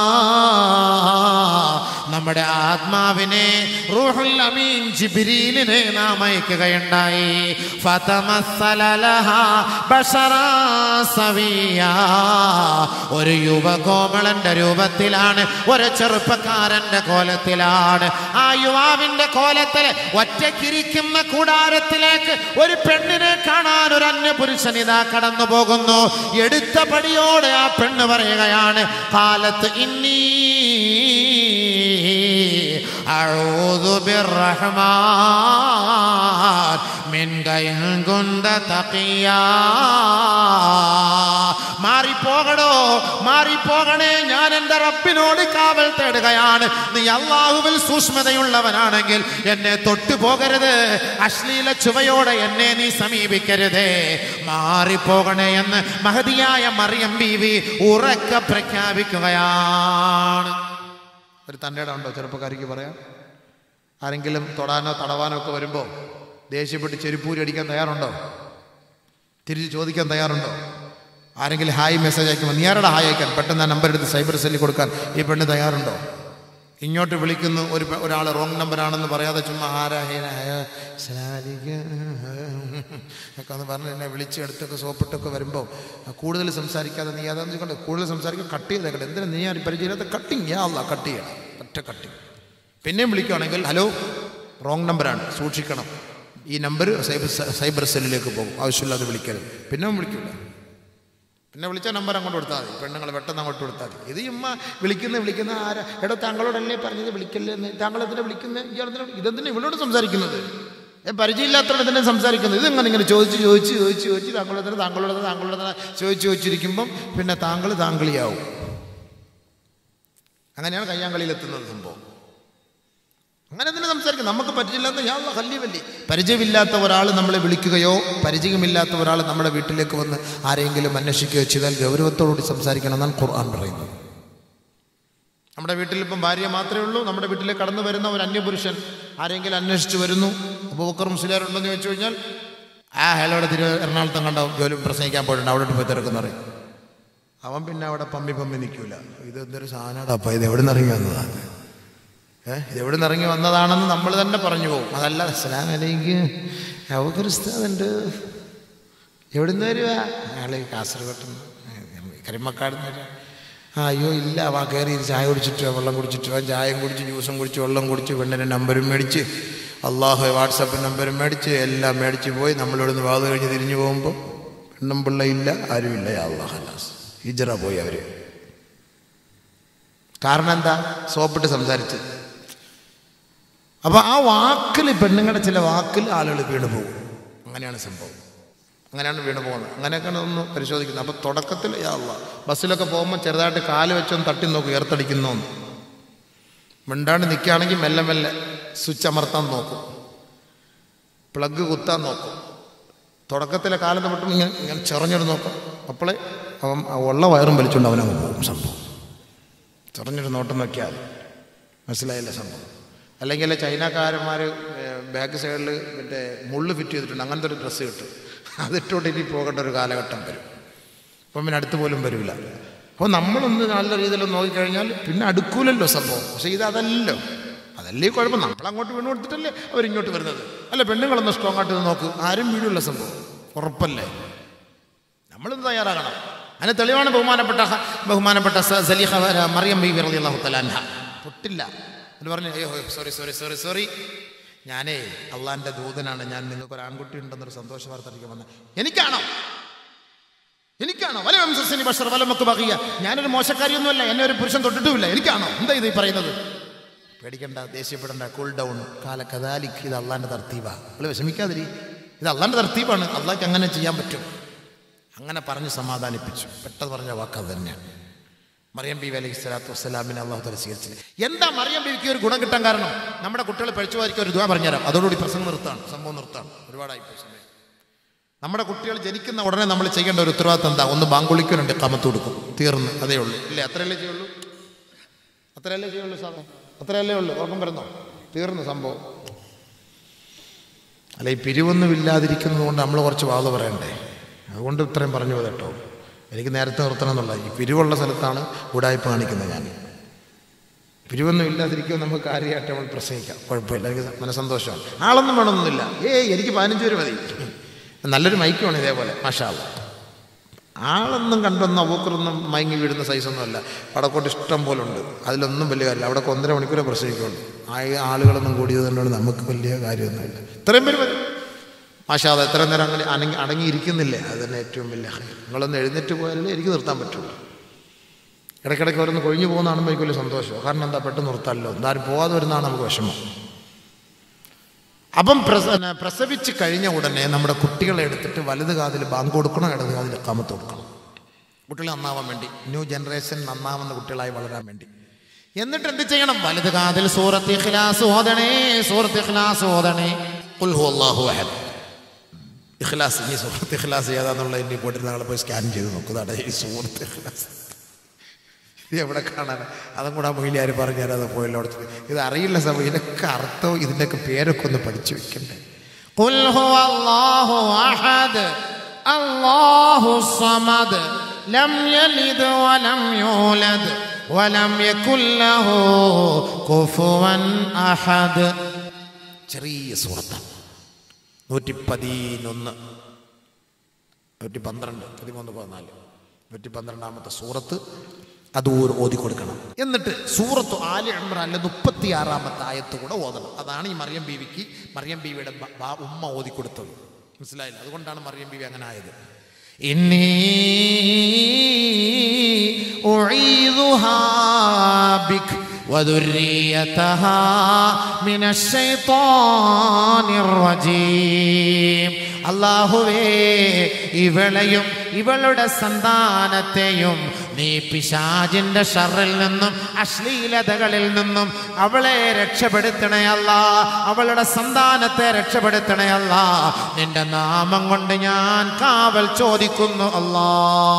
നമ്മുടെ ആത്മാവിനെ റൂഹുൽ അമീൻ ജിബ്രീലിനെ നാം അയക്കുകയുണ്ടായി ഫതമസ്സല ലഹാ ബശറാ സവിയാ ഒരു യുവകോമളന്റെ രൂപത്തിലാണ് ഒരു ചെറുപ്പക്കാരന്റെ കോലത്തിലാണ് ആ യുവാവിന്റെ കോലത്തിൽ ഒറ്റക്കിരിക്കുന്ന കൂടാരത്തിലേക്ക് ഒരു പെണ്ണിനെ കാണാൻ ഒരു അന്യ പുരുഷൻ ഇതാ കടന്നു പോകുന്നു എടുത്ത പടിയോടെ ആ പെണ്ണ് പറയുകയാണ് കാലത്ത് ഇന്നീ أعوذ بالرحمن منك إن كنت تقيا മാറിപ്പോകണോ മാറിപ്പോകണേ ഞാൻ എൻ്റെ റബ്ബിനോട് കാവൽ തേടുകയാണ് നീ അള്ളാഹുവിൽ സൂക്ഷ്മതയുള്ളവനാണെങ്കിൽ എന്നെ തൊട്ടു പോകരുത് അശ്ലീല ചുവയോടെ എന്നെ നീ സമീപിക്കരുതേ മാറിപ്പോകണേ എന്ന് മഹതിയായ മറിയം ബീവി ഉറക്കെ പ്രഖ്യാപിക്കുകയാണ് ഒരു തൻ്റെ ഉണ്ടോ ചെറുപ്പക്കാരിക്ക് പറയാം ആരെങ്കിലും തൊടാനോ തടവാനോ ഒക്കെ വരുമ്പോൾ ദേഷ്യപ്പെട്ട് ചെരുപ്പൂരി അടിക്കാൻ തയ്യാറുണ്ടോ തിരിച്ച് ചോദിക്കാൻ തയ്യാറുണ്ടോ ആരെങ്കിലും ഹായ് മെസ്സേജ് അയക്കുമ്പോൾ നീ ആരുടെ ഹായ് അയക്കാൻ പെട്ടെന്ന് ആ നമ്പർ എടുത്ത് സൈബർ സെല്ലിൽ കൊടുക്കാൻ ഈ പെണ്ണ് തയ്യാറുണ്ടോ ഇങ്ങോട്ട് വിളിക്കുന്നു ഒരു ഒരാൾ റോങ് നമ്പറാണെന്ന് പറയാതെ ചുമ്മാ ആരാഹേനായ ഒക്കെ ഒന്ന് പറഞ്ഞ് എന്നെ വിളിച്ച് എടുത്തൊക്കെ സോപ്പിട്ടൊക്കെ വരുമ്പോൾ കൂടുതൽ സംസാരിക്കാതെ നീ അതാന്ന് ചോദിക്കണ്ട കൂടുതൽ സംസാരിക്കാൻ കട്ട് ചെയ്തേക്കട്ടെ എന്തിനാ നീ ആ പരിചയമില്ലാത്ത കട്ടിങ് യാ അല്ല കട്ട് ചെയ്യണം ഒറ്റ കട്ടിങ് പിന്നെയും വിളിക്കുകയാണെങ്കിൽ ഹലോ റോങ് നമ്പറാണ് സൂക്ഷിക്കണം ഈ നമ്പർ സൈബർ സൈബർ സെല്ലിലേക്ക് പോകും ആവശ്യമില്ലാതെ വിളിക്കരുത് പിന്നെ വിളിക്കില്ല പിന്നെ വിളിച്ച നമ്പർ അങ്ങോട്ട് കൊടുത്താൽ മതി പെണ്ണുങ്ങൾ പെട്ടെന്ന് അങ്ങോട്ട് കൊടുത്താൽ മതി ഇത് ഇമ്മ വിളിക്കുന്ന വിളിക്കുന്ന ആരാ എടോ താങ്കളോടല്ലേ പറഞ്ഞത് വിളിക്കല്ലേ എന്ന് താങ്കൾ എന്തിനാ വിളിക്കുന്നത് ഇയാളെന്തിനാ ഇതെന്തിനാ ഇവളോട് സംസാരിക്കുന്നത് ഏ, പരിചയമില്ലാത്തവരോട് എന്തിനാ സംസാരിക്കുന്നത് ഇതെങ്ങനെ ഇങ്ങനെ ചോദിച്ച് ചോദിച്ച് ചോദിച്ച് ചോദിച്ച് താങ്കളോട് താങ്കളോട് താങ്കളോട് ചോദിച്ച് ചോദിച്ചിരിക്കുമ്പം പിന്നെ താങ്കൾ താങ്കളിയാവും അങ്ങനെയാണ് കയ്യാങ്കളിയിലെത്തുന്നത് സംഭവം അങ്ങനെ തന്നെ സംസാരിക്കും നമുക്ക് പറ്റില്ലാത്ത യാള കല്ലി വല്ലി പരിചയമില്ലാത്ത ഒരാൾ നമ്മളെ വിളിക്കുകയോ പരിചയമില്ലാത്ത ഒരാൾ നമ്മുടെ വീട്ടിലേക്ക് വന്ന് ആരെങ്കിലും അന്വേഷിക്കുകയോ ചെയ്താൽ ഗൗരവത്തോടുകൂടി സംസാരിക്കണം എന്നാണ് ഖുർആൻ പറയുന്നത് നമ്മുടെ വീട്ടിൽ ഇപ്പം ഭാര്യ മാത്രമേ ഉള്ളൂ നമ്മുടെ വീട്ടിലേക്ക് കടന്നു വരുന്ന ഒരു അന്യപുരുഷൻ ആരെങ്കിലും അന്വേഷിച്ച് വരുന്നു അബൂബക്കർ മുസ്ലിയാരുണ്ടെന്ന് ചോദിച്ചു കഴിഞ്ഞാൽ ആ അയാളവിടെ തിരു എറണാകുളത്തും കണ്ട ജോലി പ്രസംഗിക്കാൻ പോയിട്ടുണ്ട് അവിടെ പോയി തിരക്കുന്ന പറയും അവൻ പിന്നെ അവിടെ പമ്മി പമ്മി നിൽക്കൂല ഇത് എന്തൊരു സാധനമാണ് അപ്പം ഇത് എവിടെ നിന്ന് ഇറങ്ങി വന്നതാണ് ഏഹ് ഇത് എവിടെ നിന്ന് ഇറങ്ങി വന്നതാണെന്ന് നമ്മൾ തന്നെ പറഞ്ഞു പോകും അതല്ല അസ്സലാം അലൈക്ക് അവകൃസ്തുണ്ട് എവിടെ നിന്ന് വരുക അയാൾ കാസർഗോട്ട് കരിമക്കാട് നിന്ന് വരിക ആ അയ്യോ ഇല്ല വാ കയറി ഇത് ചായ കുടിച്ചിട്ടോ വെള്ളം കുടിച്ചിട്ടോ അവൻ ചായയും കുടിച്ച് ജ്യൂസും കുടിച്ച് വെള്ളം കുടിച്ച് പെണ്ണിൻ്റെ നമ്പരും മേടിച്ച് അള്ളാഹു വാട്സപ്പ് നമ്പരും മേടിച്ച് എല്ലാം മേടിച്ച് പോയി നമ്മളിവിടുന്ന് വാത് കഴിഞ്ഞ് തിരിഞ്ഞു പോകുമ്പോൾ പെണ്ണും പിള്ളയില്ല ആരുമില്ല യാ അള്ളാഹ് അല്ലാസ് ഹിജറ പോയി അവർ കാരണം എന്താ സോപ്പിട്ട് സംസാരിച്ച് അപ്പോൾ ആ വാക്കിൽ പെണ്ണുങ്ങളുടെ ചില വാക്കിൽ ആളുകൾ വീണു പോകും അങ്ങനെയാണ് സംഭവം അങ്ങനെയാണ് വീണു പോകുന്നത് അങ്ങനെയൊക്കെയാണ് ഒന്ന് പരിശോധിക്കുന്നത് അപ്പോൾ തുടക്കത്തിൽ യാ അള്ളാ ബസ്സിലൊക്കെ പോകുമ്പോൾ ചെറുതായിട്ട് കാല് വെച്ചൊന്ന് തട്ടി നോക്കും ഏർത്തടിക്കുന്നോ മിണ്ടാണ്ട് നിൽക്കുകയാണെങ്കിൽ മെല്ലെ മെല്ലെ സ്വിച്ച് അമർത്താൻ നോക്കും പ്ലഗ് കുത്താൻ നോക്കും തുടക്കത്തിലെ കാലം തൊട്ടും ഇങ്ങനെ ഇങ്ങനെ ചെറഞ്ഞിട്ട് നോക്കും അപ്പോളേ അവൻ ആ ഉള്ള വയറും വലിച്ചുകൊണ്ട് അവനങ്ങ് പോകും സംഭവം ചെറഞ്ഞൊരു നോട്ടം നോക്കിയാൽ മതി. മനസ്സിലായില്ല സംഭവം അല്ലെങ്കിൽ ചൈനക്കാരന്മാർ ബാക്ക് സൈഡിൽ മറ്റേ മുള്ള് ഫിറ്റ് ചെയ്തിട്ടുണ്ട് അങ്ങനത്തെ ഒരു ഡ്രസ്സ് കിട്ടും അതിട്ടോട്ട് ഇനി പോകേണ്ട ഒരു കാലഘട്ടം വരും അപ്പം പിന്നെ അടുത്ത് പോലും വരില്ല അപ്പോൾ നമ്മളൊന്ന് നല്ല രീതിയിൽ നോക്കിക്കഴിഞ്ഞാൽ പിന്നെ അടുക്കൂലല്ലോ സംഭവം പക്ഷേ ഇത് അതല്ലല്ലോ അതല്ലേ കുഴപ്പം നമ്മൾ അങ്ങോട്ട് വീണ് കൊടുത്തിട്ടല്ലേ അവരിങ്ങോട്ട് വരുന്നത് അല്ല പെണ്ണുങ്ങളൊന്ന് സ്ട്രോങ് ആയിട്ട് നോക്ക് ആരും വീഴുള്ള സംഭവം ഉറപ്പല്ലേ നമ്മളും തയ്യാറാകണം അതിന് തെളിവാണ് ബഹുമാനപ്പെട്ട ഹ- ബഹുമാനപ്പെട്ട സ- സലീഹ വര മറിയം ബി വിറലി അള്ളാഹു തലാൻഹ പൊട്ടില്ല എന്ന് പറഞ്ഞു അയ്യോ സോറി സോറി സോറി സോറി ഞാനേ അള്ളാൻ്റെ ദൂതനാണ് ഞാൻ നിങ്ങൾക്ക് ഒരു ആൺകുട്ടി ഉണ്ടെന്നൊരു സന്തോഷ വാർത്ത അറിയിക്കാൻ വന്നത് എനിക്കാണോ എനിക്കാണോ വല വംശസിനി ബഷർ വലമൊക്കെ ബഹിയ ഞാനൊരു മോശക്കാരിയൊന്നുമല്ല എന്നെ ഒരു പുരുഷൻ തൊട്ടിട്ടുമില്ല എനിക്കാണോ എന്താ ഇത് ഈ പറയുന്നത് പേടിക്കണ്ട ദേഷ്യപ്പെടണ്ട കൂൾ ഡൗൺ കാല കഥാലിക്ക് ഇത് അള്ളാൻ്റെ തർത്തീബാ നിങ്ങൾ വിഷമിക്കാതിരി ഇത് അള്ളാൻ്റെ തർത്തീബാണ് അള്ളാഹ്ക്ക് അങ്ങനെ ചെയ്യാൻ പറ്റും അങ്ങനെ പറഞ്ഞ് സമാധാനിപ്പിച്ചു പെട്ടെന്ന് പറഞ്ഞ വാക്ക് അത് തന്നെയാണ് മറിയം ബി അലൈഹി സ്വലാത്തു വസ്സലാമിനെ അള്ളാഹു തല സ്വീകരിച്ചില്ല എന്താ മറിയം ബിക്ക് ഒരു ഗുണം കിട്ടാൻ കാരണം നമ്മുടെ കുട്ടികൾ പഴിച്ചുവാരിക്കാൻ ഒരു ദുവാ പറഞ്ഞുതരാം അതോടുകൂടി പ്രസംഗം നിർത്താണ് സംഭവം നിർത്താണ് ഒരുപാടായി പോയി സമയം നമ്മുടെ കുട്ടികൾ ജനിക്കുന്ന ഉടനെ നമ്മൾ ചെയ്യേണ്ട ഒരു ഉത്തരവാദിത്തം എന്താ ഒന്ന് ബാങ്കുളിക്കുന്നുണ്ട് കമത്ത് കൊടുക്കും തീർന്ന് അതേ ഉള്ളൂ ഇല്ലേ അത്രയല്ലേ ചെയ്യുള്ളൂ അത്രയല്ലേ ചെയ്യുള്ളൂ സാറേ അത്രയല്ലേ ഉള്ളൂ ഓർമ്മ വരുന്നോ തീർന്നു സംഭവം അല്ല ഈ പിരിവൊന്നും ഇല്ലാതിരിക്കുന്നത് കൊണ്ട് നമ്മൾ കുറച്ച് വാദ പറയണ്ടേ അതുകൊണ്ട് ഇത്രയും പറഞ്ഞു പോയത് കേട്ടോ എനിക്ക് നേരത്തെ നിർത്തണം എന്നുള്ള ഈ പിരിവുള്ള സ്ഥലത്താണ് ഉടായ്പ കാണിക്കുന്നത് ഞാൻ പിരിവൊന്നും ഇല്ലാതിരിക്കുമ്പോൾ നമുക്ക് കാര്യമായിട്ട് നമ്മൾ പ്രസംഗിക്കാം കുഴപ്പമില്ല എനിക്ക് മനസ്സന്തോഷമാണ് ആളൊന്നും വേണമെന്നില്ല ഏയ് എനിക്ക് പതിനഞ്ച് പേര് മതി നല്ലൊരു മൈക്കുമാണ് ഇതേപോലെ മാഷാള്ള ആളൊന്നും കണ്ടൊന്നും അവക്കറൊന്നും മയങ്ങി വീഴുന്ന സൈസൊന്നുമല്ല വടക്കോട്ട് ഇഷ്ടം പോലെ ഉണ്ട് അതിലൊന്നും വലിയ കാര്യമില്ല അവിടെ ഒന്നര മണിക്കൂറേ പ്രസംഗിക്കുള്ളൂ ആ ആളുകളൊന്നും കൂടിയത് കൊണ്ടാണ് നമുക്ക് വലിയ കാര്യമൊന്നുമില്ല ഇത്രയും പേര് വരും മാഷാദ എത്ര നേരം അങ്ങനെ അനങ്ങി അടങ്ങിയിരിക്കുന്നില്ലേ അത് തന്നെ ഏറ്റവും വലിയ ഹൈർ. നിങ്ങളൊന്ന് എഴുന്നേറ്റ് പോയാലേ എനിക്ക് നിർത്താൻ പറ്റുള്ളൂ ഇടയ്ക്കിടയ്ക്ക് ഓരോന്ന് കൊഴിഞ്ഞു പോകുന്ന കാണുമ്പോൾ എനിക്ക് വലിയ സന്തോഷമാണ് കാരണം എന്താ പെട്ടെന്ന് നിർത്താമല്ലോ എന്തായാലും പോകാതെ വരുന്നതാണ് നമുക്ക് വിഷമം അപ്പം പ്രസ ന- പ്രസവിച്ച് കഴിഞ്ഞ ഉടനെ നമ്മുടെ കുട്ടികളെ എടുത്തിട്ട് വലത് കാതിൽ ബാങ്ക് കൊടുക്കണം ഇടത് കാതിൽ കമത്ത് കൊടുക്കണം കുട്ടികൾ നന്നാവാൻ വേണ്ടി ന്യൂ ജനറേഷൻ നന്നാവുന്ന കുട്ടികളായി വളരാൻ വേണ്ടി എന്നിട്ട് എന്ത് ചെയ്യണം വലത് കാതിൽ സൂറത്ത് ഇഖ്ലാസ് ഓതണേ സൂറത്ത് ഇഖ്ലാസ് ഓതണേ ഖുൽ ഹുവല്ലാഹു അഹദ് ഇഖ്ലാസ് ഇനി സൂറത്ത് ഇഖ്ലാസ് ഏതാന്നുള്ള ഇനി പോയിട്ട് നാളെ പോയി സ്കാൻ ചെയ്ത് നോക്കുന്നതാണ് ഈ സൂറത്ത് ഇഖ്ലാസ് ഇത് എവിടെ കാണാൻ അതും കൂടെ മൊയിലാർ പറഞ്ഞു തരാതെ പോയല്ലോ അവിടെ ചെന്ന്. ഇത് അറിയില്ല സമയം ഇതിനൊക്കെ അർത്ഥവും ഇതിൻ്റെയൊക്കെ പേരൊക്കെ ഒന്ന് പഠിച്ചു വെക്കണ്ടേ قل هو الله احد الله الصمد لم يلد ولم يولد ولم يكن له كفوا أحد ചെറിയ സൂറത്ത് നൂറ്റി പതിനൊന്ന് നൂറ്റി പന്ത്രണ്ട് പതിമൂന്ന് പതിനാല് നൂറ്റി പന്ത്രണ്ടാമത്തെ സൂറത്ത് അത് ഓ- ഓതി കൊടുക്കണം എന്നിട്ട് സൂറത്ത് ആലി ഇമ്രാനിലെ മുപ്പത്തി ആറാമത്തെ ആയത്ത് കൂടെ ഓതണം അതാണ് ഈ മറിയം ബീവിക്ക് മറിയം ബീവിയുടെ ബ- ബ- ഉമ്മ ഓതി കൊടുത്തത് മനസ്സിലായില്ല അതുകൊണ്ടാണ് മറിയം ബീവി അങ്ങനെ ആയത് إني أعيذها بك وذريتها من الشيطان الرجيم അള്ളാഹുവേ ഇവളെയും ഇവളുടെ സന്താനത്തെയും നീ പിശാജിന്റെ ഷറിൽ നിന്നും അശ്ലീലതകളിൽ നിന്നും അവളെ രക്ഷപ്പെടുത്തണേ അല്ല അവളുടെ സന്താനത്തെ രക്ഷപ്പെടുത്തണേ അല്ല നിന്റെ നാമം കൊണ്ട് ഞാൻ കാവൽ ചോദിക്കുന്നു അല്ലാ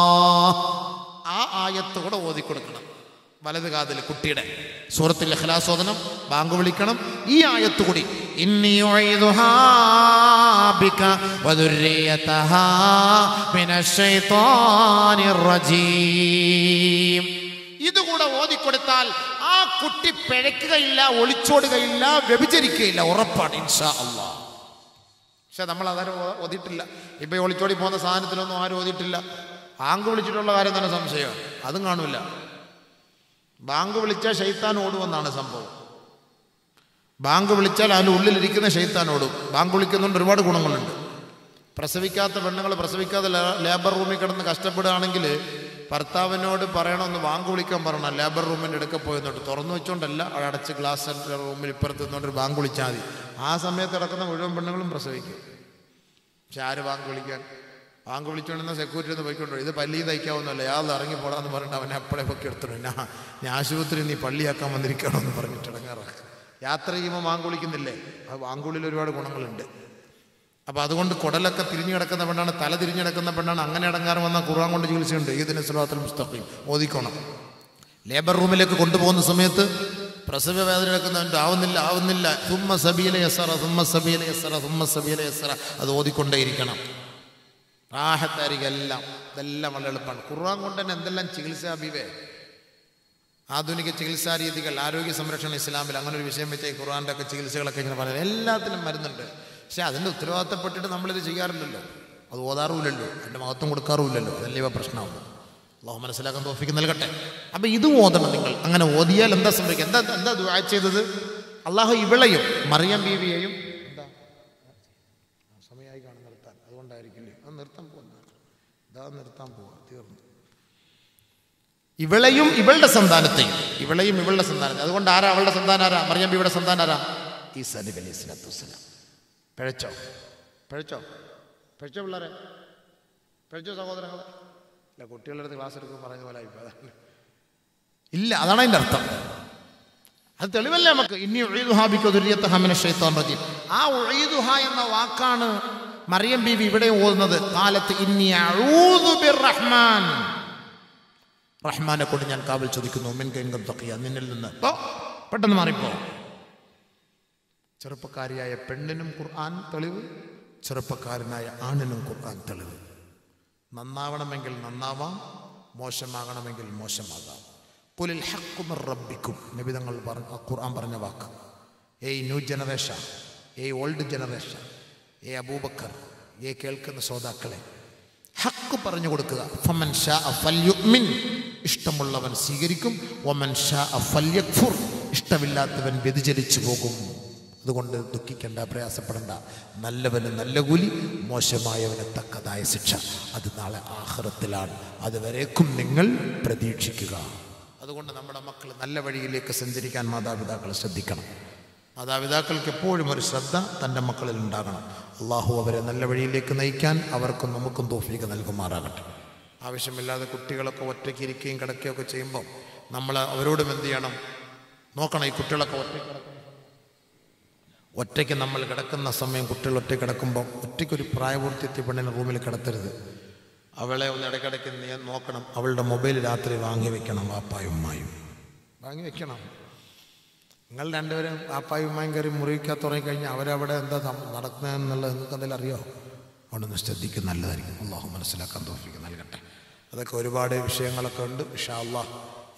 ആ ആയത്ത് കൂടെ ഓതി കൊടുക്കണം വലത് കാതിൽ കുട്ടിയുടെ സൂറത്തിൽ ഇഖ്ലാസോദനം ബാങ്ക് വിളിക്കണം ഈ ആയത്ത് കൂടി إني أعيذها بك وذريتها من الشيطان الرجيم ഇതുകൂടെ ഓതിക്കൊടുത്താൽ ആ കുട്ടി പിഴയ്ക്കുകയില്ല ഒളിച്ചോടുകയില്ല വ്യഭിചരിക്കുകയില്ല ഉറപ്പാണ് ഇൻഷാ അള്ളാ പക്ഷെ നമ്മൾ അതാരും ഓ- ഓതിയിട്ടില്ല ഇപ്പൊ ഈ ഒളിച്ചോടി പോകുന്ന സാധനത്തിലൊന്നും ആരും ഓതിയിട്ടില്ല ബാങ്ക് വിളിച്ചിട്ടുള്ള കാര്യം തന്നെ സംശയം അതും കാണൂല ബാങ്ക് വിളിച്ചാൽ ഷെയ്ത്താൻ ഓടുമെന്നാണ് സംഭവം ബാങ്ക് വിളിച്ചാൽ അതിൻ്റെ ഉള്ളിലിരിക്കുന്ന ഷെയ്ത്താൻ ഓടും ബാങ്ക് വിളിക്കുന്നുണ്ട് ഒരുപാട് ഗുണങ്ങളുണ്ട് പ്രസവിക്കാത്ത പെണ്ണുങ്ങൾ പ്രസവിക്കാതെ ല- ലേബർ റൂമിൽ കിടന്ന് കഷ്ടപ്പെടുകയാണെങ്കിൽ ഭർത്താവിനോട് പറയണമെന്ന് ബാങ്ക് വിളിക്കാൻ പറയണം ലേബർ റൂമിൻ്റെ അടുക്ക പോയെന്നോട്ട് തുറന്നു വെച്ചോണ്ടല്ല അവിടെ അടച്ച് ഗ്ലാസ് റൂമിൽ ഇപ്പുറത്ത് നിന്നോണ്ട് ഒരു ബാങ്ക് വിളിച്ചാൽ മതി ആ സമയത്ത് കിടക്കുന്ന മുഴുവൻ പെണ്ണുങ്ങളും പ്രസവിക്കും പക്ഷെ ആര് ബാങ്ക് വിളിക്കാൻ ബാങ്ക് വിളിച്ചുകൊണ്ടിരുന്ന സെക്യൂരിറ്റി ഒന്ന് പോയിക്കൊണ്ടോ ഇത് പള്ളി തയ്ക്കാവുന്നല്ല യാൾ ഇറങ്ങി പോടാന്ന് പറഞ്ഞിട്ട് അവനെ അപ്പോഴേ പൊക്കി എടുത്തിട്ടു ഞാൻ ഞാൻ ആശുപത്രി നീ പള്ളിയാക്കാൻ വന്നിരിക്കണമെന്ന് പറഞ്ഞിട്ട് ഇടങ്ങാറാക്കുക യാത്ര ചെയ്യുമ്പോൾ ബാങ്ക് വിളിക്കുന്നില്ലേ ആ ബാങ്കുള്ളിൽ ഒരുപാട് ഗുണങ്ങളുണ്ട് അപ്പോൾ അതുകൊണ്ട് കുടലൊക്കെ തിരിഞ്ഞു കിടക്കുന്ന പെണ്ണാണ് തല തിരിഞ്ഞു കിടക്കുന്ന പെണ്ണാണ് അങ്ങനെ ഇടങ്ങാറ് വന്ന ഖുർആൻ കൊണ്ട് ചികിത്സയുണ്ട് ഈദിന് സുലാത്തുൽ മുസ്തഖീം ഓദിക്കോണം ലേബർ റൂമിലേക്ക് കൊണ്ടുപോകുന്ന സമയത്ത് പ്രസവ വേദന എടുക്കുന്നവൻ്റെ ആവുന്നില്ല ആവുന്നില്ല തുമ്മ സബീല യസറ തുമ്മ സബീല യസറ തുമ്മ സബീല യസറ അത് ഓതിക്കൊണ്ടേയിരിക്കണം റാഹത്തായിരിക്കും എല്ലാം ഇതെല്ലാം വളരെ എളുപ്പമാണ് ഖുർആൻ കൊണ്ട് തന്നെ എന്തെല്ലാം ചികിത്സ അബീവേ ആധുനിക ചികിത്സാ രീതികൾ ആരോഗ്യ സംരക്ഷണ ഇസ്ലാമിൽ അങ്ങനെ ഒരു വിഷയം വെച്ച ഈ ഖുർആൻ്റെ ഒക്കെ ചികിത്സകളൊക്കെ ഇങ്ങനെ പറയാം എല്ലാത്തിനും മരുന്നുണ്ട് പക്ഷെ അതിൻ്റെ ഉത്തരവാദിത്തപ്പെട്ടിട്ട് നമ്മളിത് ചെയ്യാറില്ലല്ലോ അത് ഓതാറുമില്ലല്ലോ അതിൻ്റെ മഹത്വം കൊടുക്കാറുമില്ലല്ലോ അതല്ലേ ഇവ പ്രശ്നമാകും അള്ളാഹു മനസ്സിലാക്കാൻ തോഫിക്ക് നൽകട്ടെ അപ്പം ഇത് ഓതണം നിങ്ങൾ അങ്ങനെ ഓതിയാൽ എന്താ സംഭവിക്കുക എന്താ എന്താ ദുആ ചെയ്തത് അള്ളാഹു ഇവളെയും മറിയം ബീവിയെയും എന്താ സമയമായി കാണും നിർത്താൻ അതുകൊണ്ടായിരിക്കില്ലേ അത് നിർത്താൻ പോകുന്ന ഇതാ നിർത്താൻ പോവാ തീർന്നു ഇവളെയും ഇവളുടെ സന്താനത്തെയും ഇവളെയും ഇവളുടെ സന്താനത്തെ അതുകൊണ്ട് ആരാ അവളുടെ സന്താനം ആരാ മറിയം ബിയുടെ സന്താനം ആരാ ഈസാ നബി അലൈഹി സ്വലാത്തു വസ്സലാം പിഴച്ചോ പിഴച്ചോ പിഴച്ചോ പിള്ളേരെ പിഴച്ചോ സഹോദരങ്ങളെ ഇല്ല കുട്ടികളുടെ അടുത്ത് ക്ലാസ് എടുക്കുമ്പോൾ പറയുന്ന പോലെ ആയിപ്പോ അതാണ് ഇല്ല അതാണ് അതിൻ്റെ അർത്ഥം അത് തെളിവല്ലേ നമുക്ക് ഇനി റജീം ആ ഉഴീദുഹ എന്ന വാക്കാണ് മറിയം ബീവി ഇവിടെ ഓതുന്നത് കാലത്ത് ഇനി അഊദു ബിർറഹ്മാൻ റഹ്മാനെ കൊണ്ട് ഞാൻ കാവൽ ചോദിക്കുന്നു മിൻകെങ്കം തൊക്കിയ നിന്നിൽ നിന്ന് പോ പെട്ടെന്ന് മാറിപ്പോ ചെറുപ്പക്കാരിയായ പെണ്ണിനും ഖുർആൻ തെളിവ് ചെറുപ്പക്കാരനായ ആണിനും ഖുർആൻ തെളിവ് നന്നാവണമെങ്കിൽ നന്നാവാം മോശമാകണമെങ്കിൽ മോശമാകാം കുലിൽ ഹക്കുമർ റബ്ബിക്കും നബിതങ്ങൾ പറഞ്ഞ ഖുർആൻ പറഞ്ഞ വാക്ക് ഏയ് ന്യൂ ജനറേഷൻ ഏയ് ഓൾഡ് ജനറേഷൻ ഏ അബൂബക്കർ ഏ കേൾക്കുന്ന ശ്രോതാക്കളെ ഹക്ക് പറഞ്ഞു കൊടുക്കുക ഫമൻ ഷാ ഫല്യുമിൻ ഇഷ്ടമുള്ളവൻ സ്വീകരിക്കും ഒമൻ ഷാ ഫല്യക്ഫുർ ഇഷ്ടമില്ലാത്തവൻ വ്യതിചലിച്ചു പോകും അതുകൊണ്ട് ദുഃഖിക്കേണ്ട പ്രയാസപ്പെടേണ്ട നല്ലവന് നല്ല കൂലി മോശമായവന് തക്കതായ ശിക്ഷ അത് നാളെ ആഹ്റത്തിലാണ് അതുവരേക്കും നിങ്ങൾ പ്രതീക്ഷിക്കുക അതുകൊണ്ട് നമ്മുടെ മക്കൾ നല്ല വഴിയിലേക്ക് സഞ്ചരിക്കാൻ മാതാപിതാക്കൾ ശ്രദ്ധിക്കണം മാതാപിതാക്കൾക്ക് എപ്പോഴും ഒരു ശ്രദ്ധ തൻ്റെ മക്കളിൽ ഉണ്ടാകണം അള്ളാഹു അവരെ നല്ല വഴിയിലേക്ക് നയിക്കാൻ അവർക്കും നമുക്കും തോഫീക്ക് നൽകുമാറാകട്ടെ ആവശ്യമില്ലാതെ കുട്ടികളൊക്കെ ഒറ്റയ്ക്ക് ഇരിക്കുകയും കിടക്കുകയും ഒക്കെ ചെയ്യുമ്പോൾ നമ്മൾ അവരോടും എന്ത് ചെയ്യണം നോക്കണം ഈ കുട്ടികളൊക്കെ ഒറ്റയ്ക്ക് കിടക്കുന്ന ഒറ്റയ്ക്ക് നമ്മൾ കിടക്കുന്ന സമയം കുട്ടികൾ ഒറ്റയ്ക്ക് കിടക്കുമ്പോൾ ഒറ്റയ്ക്കൊരു പ്രായപൂർത്തിയെത്തിയ പെണ്ണിനെ റൂമിൽ കിടത്തരുത് അവളെ ഒന്ന് ഇടയ്ക്കിടയ്ക്ക് നീ നോക്കണം അവളുടെ മൊബൈൽ രാത്രി വാങ്ങി വെക്കണം വാപ്പായും ഉമ്മായും വാങ്ങി വെക്കണം നിങ്ങൾ രണ്ടുപേരും വാപ്പായും ഉമ്മായും കയറി മുറിവിക്കകത്ത് തുടങ്ങിക്കഴിഞ്ഞാൽ അവരവിടെ എന്താ സം- നടക്കുന്നതെന്നുള്ളത് നിങ്ങൾക്ക് എന്തെങ്കിലും അറിയോ അതുകൊണ്ടൊന്ന് ശ്രദ്ധിക്കും നല്ലതായിരിക്കും അള്ളാഹു മനസ്സിലാക്കാൻ തോഫിക്ക് നൽകട്ടെ അതൊക്കെ ഒരുപാട് വിഷയങ്ങളൊക്കെ ഉണ്ട് ഇഷാ അള്ളാഹ്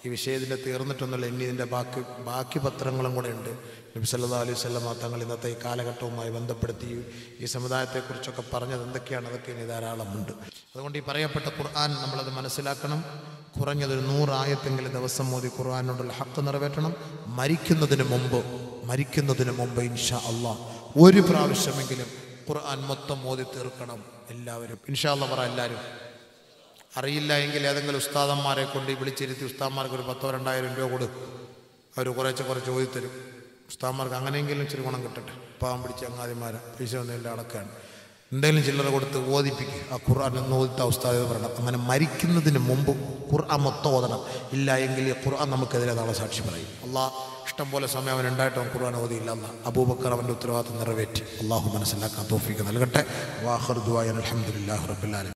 ഈ വിഷയത്തിൻ്റെ തീർന്നിട്ടൊന്നുമില്ല ഇനി ഇതിൻ്റെ ബാക്കി ബാക്കി പത്രങ്ങളും കൂടെ ഉണ്ട് നബി സല്ലാ അലൈഹി സ്വലമ തങ്ങൾ ഇന്നത്തെ ഈ കാലഘട്ടവുമായി ബന്ധപ്പെടുത്തി ഈ സമുദായത്തെക്കുറിച്ചൊക്കെ പറഞ്ഞത് എന്തൊക്കെയാണ് അതൊക്കെ ഇനി ധാരാളമുണ്ട് അതുകൊണ്ട് ഈ പറയപ്പെട്ട ഖുർആൻ നമ്മളത് മനസ്സിലാക്കണം കുറഞ്ഞതൊരു നൂറായത്തെങ്കിലും ദിവസം മോദി ഖുർആാനോടുള്ള ഹക്ക് നിറവേറ്റണം മരിക്കുന്നതിന് മുമ്പ് മരിക്കുന്നതിന് മുമ്പ് ഇൻഷാ അള്ളാഹ് ഒരു പ്രാവശ്യമെങ്കിലും ഖുർആൻ മൊത്തം മോദി തീർക്കണം എല്ലാവരും ഇൻഷാ അള്ളാഹ് പറ എല്ലാവരും അറിയില്ല എങ്കിൽ ഏതെങ്കിലും ഉസ്താദന്മാരെ കൊണ്ട് ഈ വിളിച്ചിരുത്തി ഉസ്താദന്മാർക്ക് ഒരു പത്തോ രണ്ടായിരം രൂപ കൊടു അവർ കുറേശ്ശെ കുറച്ച് ചോദി തരും ഉസ്താദന്മാർക്ക് അങ്ങനെയെങ്കിലും ഇച്ചിരി ഗുണം കിട്ടട്ടെ പാവം പിടിച്ച അങ്ങാതിമാരെ പൈസ ഒന്നും അടക്കാണ് എന്തെങ്കിലും ചില്ലറ കൊടുത്ത് ഓദിപ്പിക്കുക ആ ഖുർആൻ ഒന്ന് ഓദിത്ത ഉസ്താദ് പറയണം അങ്ങനെ മരിക്കുന്നതിന് മുമ്പ് ഖുർആൻ മൊത്തം ഓതണം ഇല്ല എങ്കിൽ ഈ ഖുർആൻ നമുക്കെതിരെ നാളെ സാക്ഷി പറയും അള്ളാഹ് ഇഷ്ടം പോലെ സമയം അവൻ ഉണ്ടായിട്ടും ഖുർആൻ ഓതിയില്ല അല്ല അബൂബക്കർ അവൻ്റെ ഉത്തരവാദിത്തം നിറവേറ്റി അള്ളാഹു മനസ്സിലാക്കാൻ തോഫിക്ക് നൽകട്ടെ വാഹർ ദുആ അലഹമുല്ലാ റബ്ബുല്ലാലും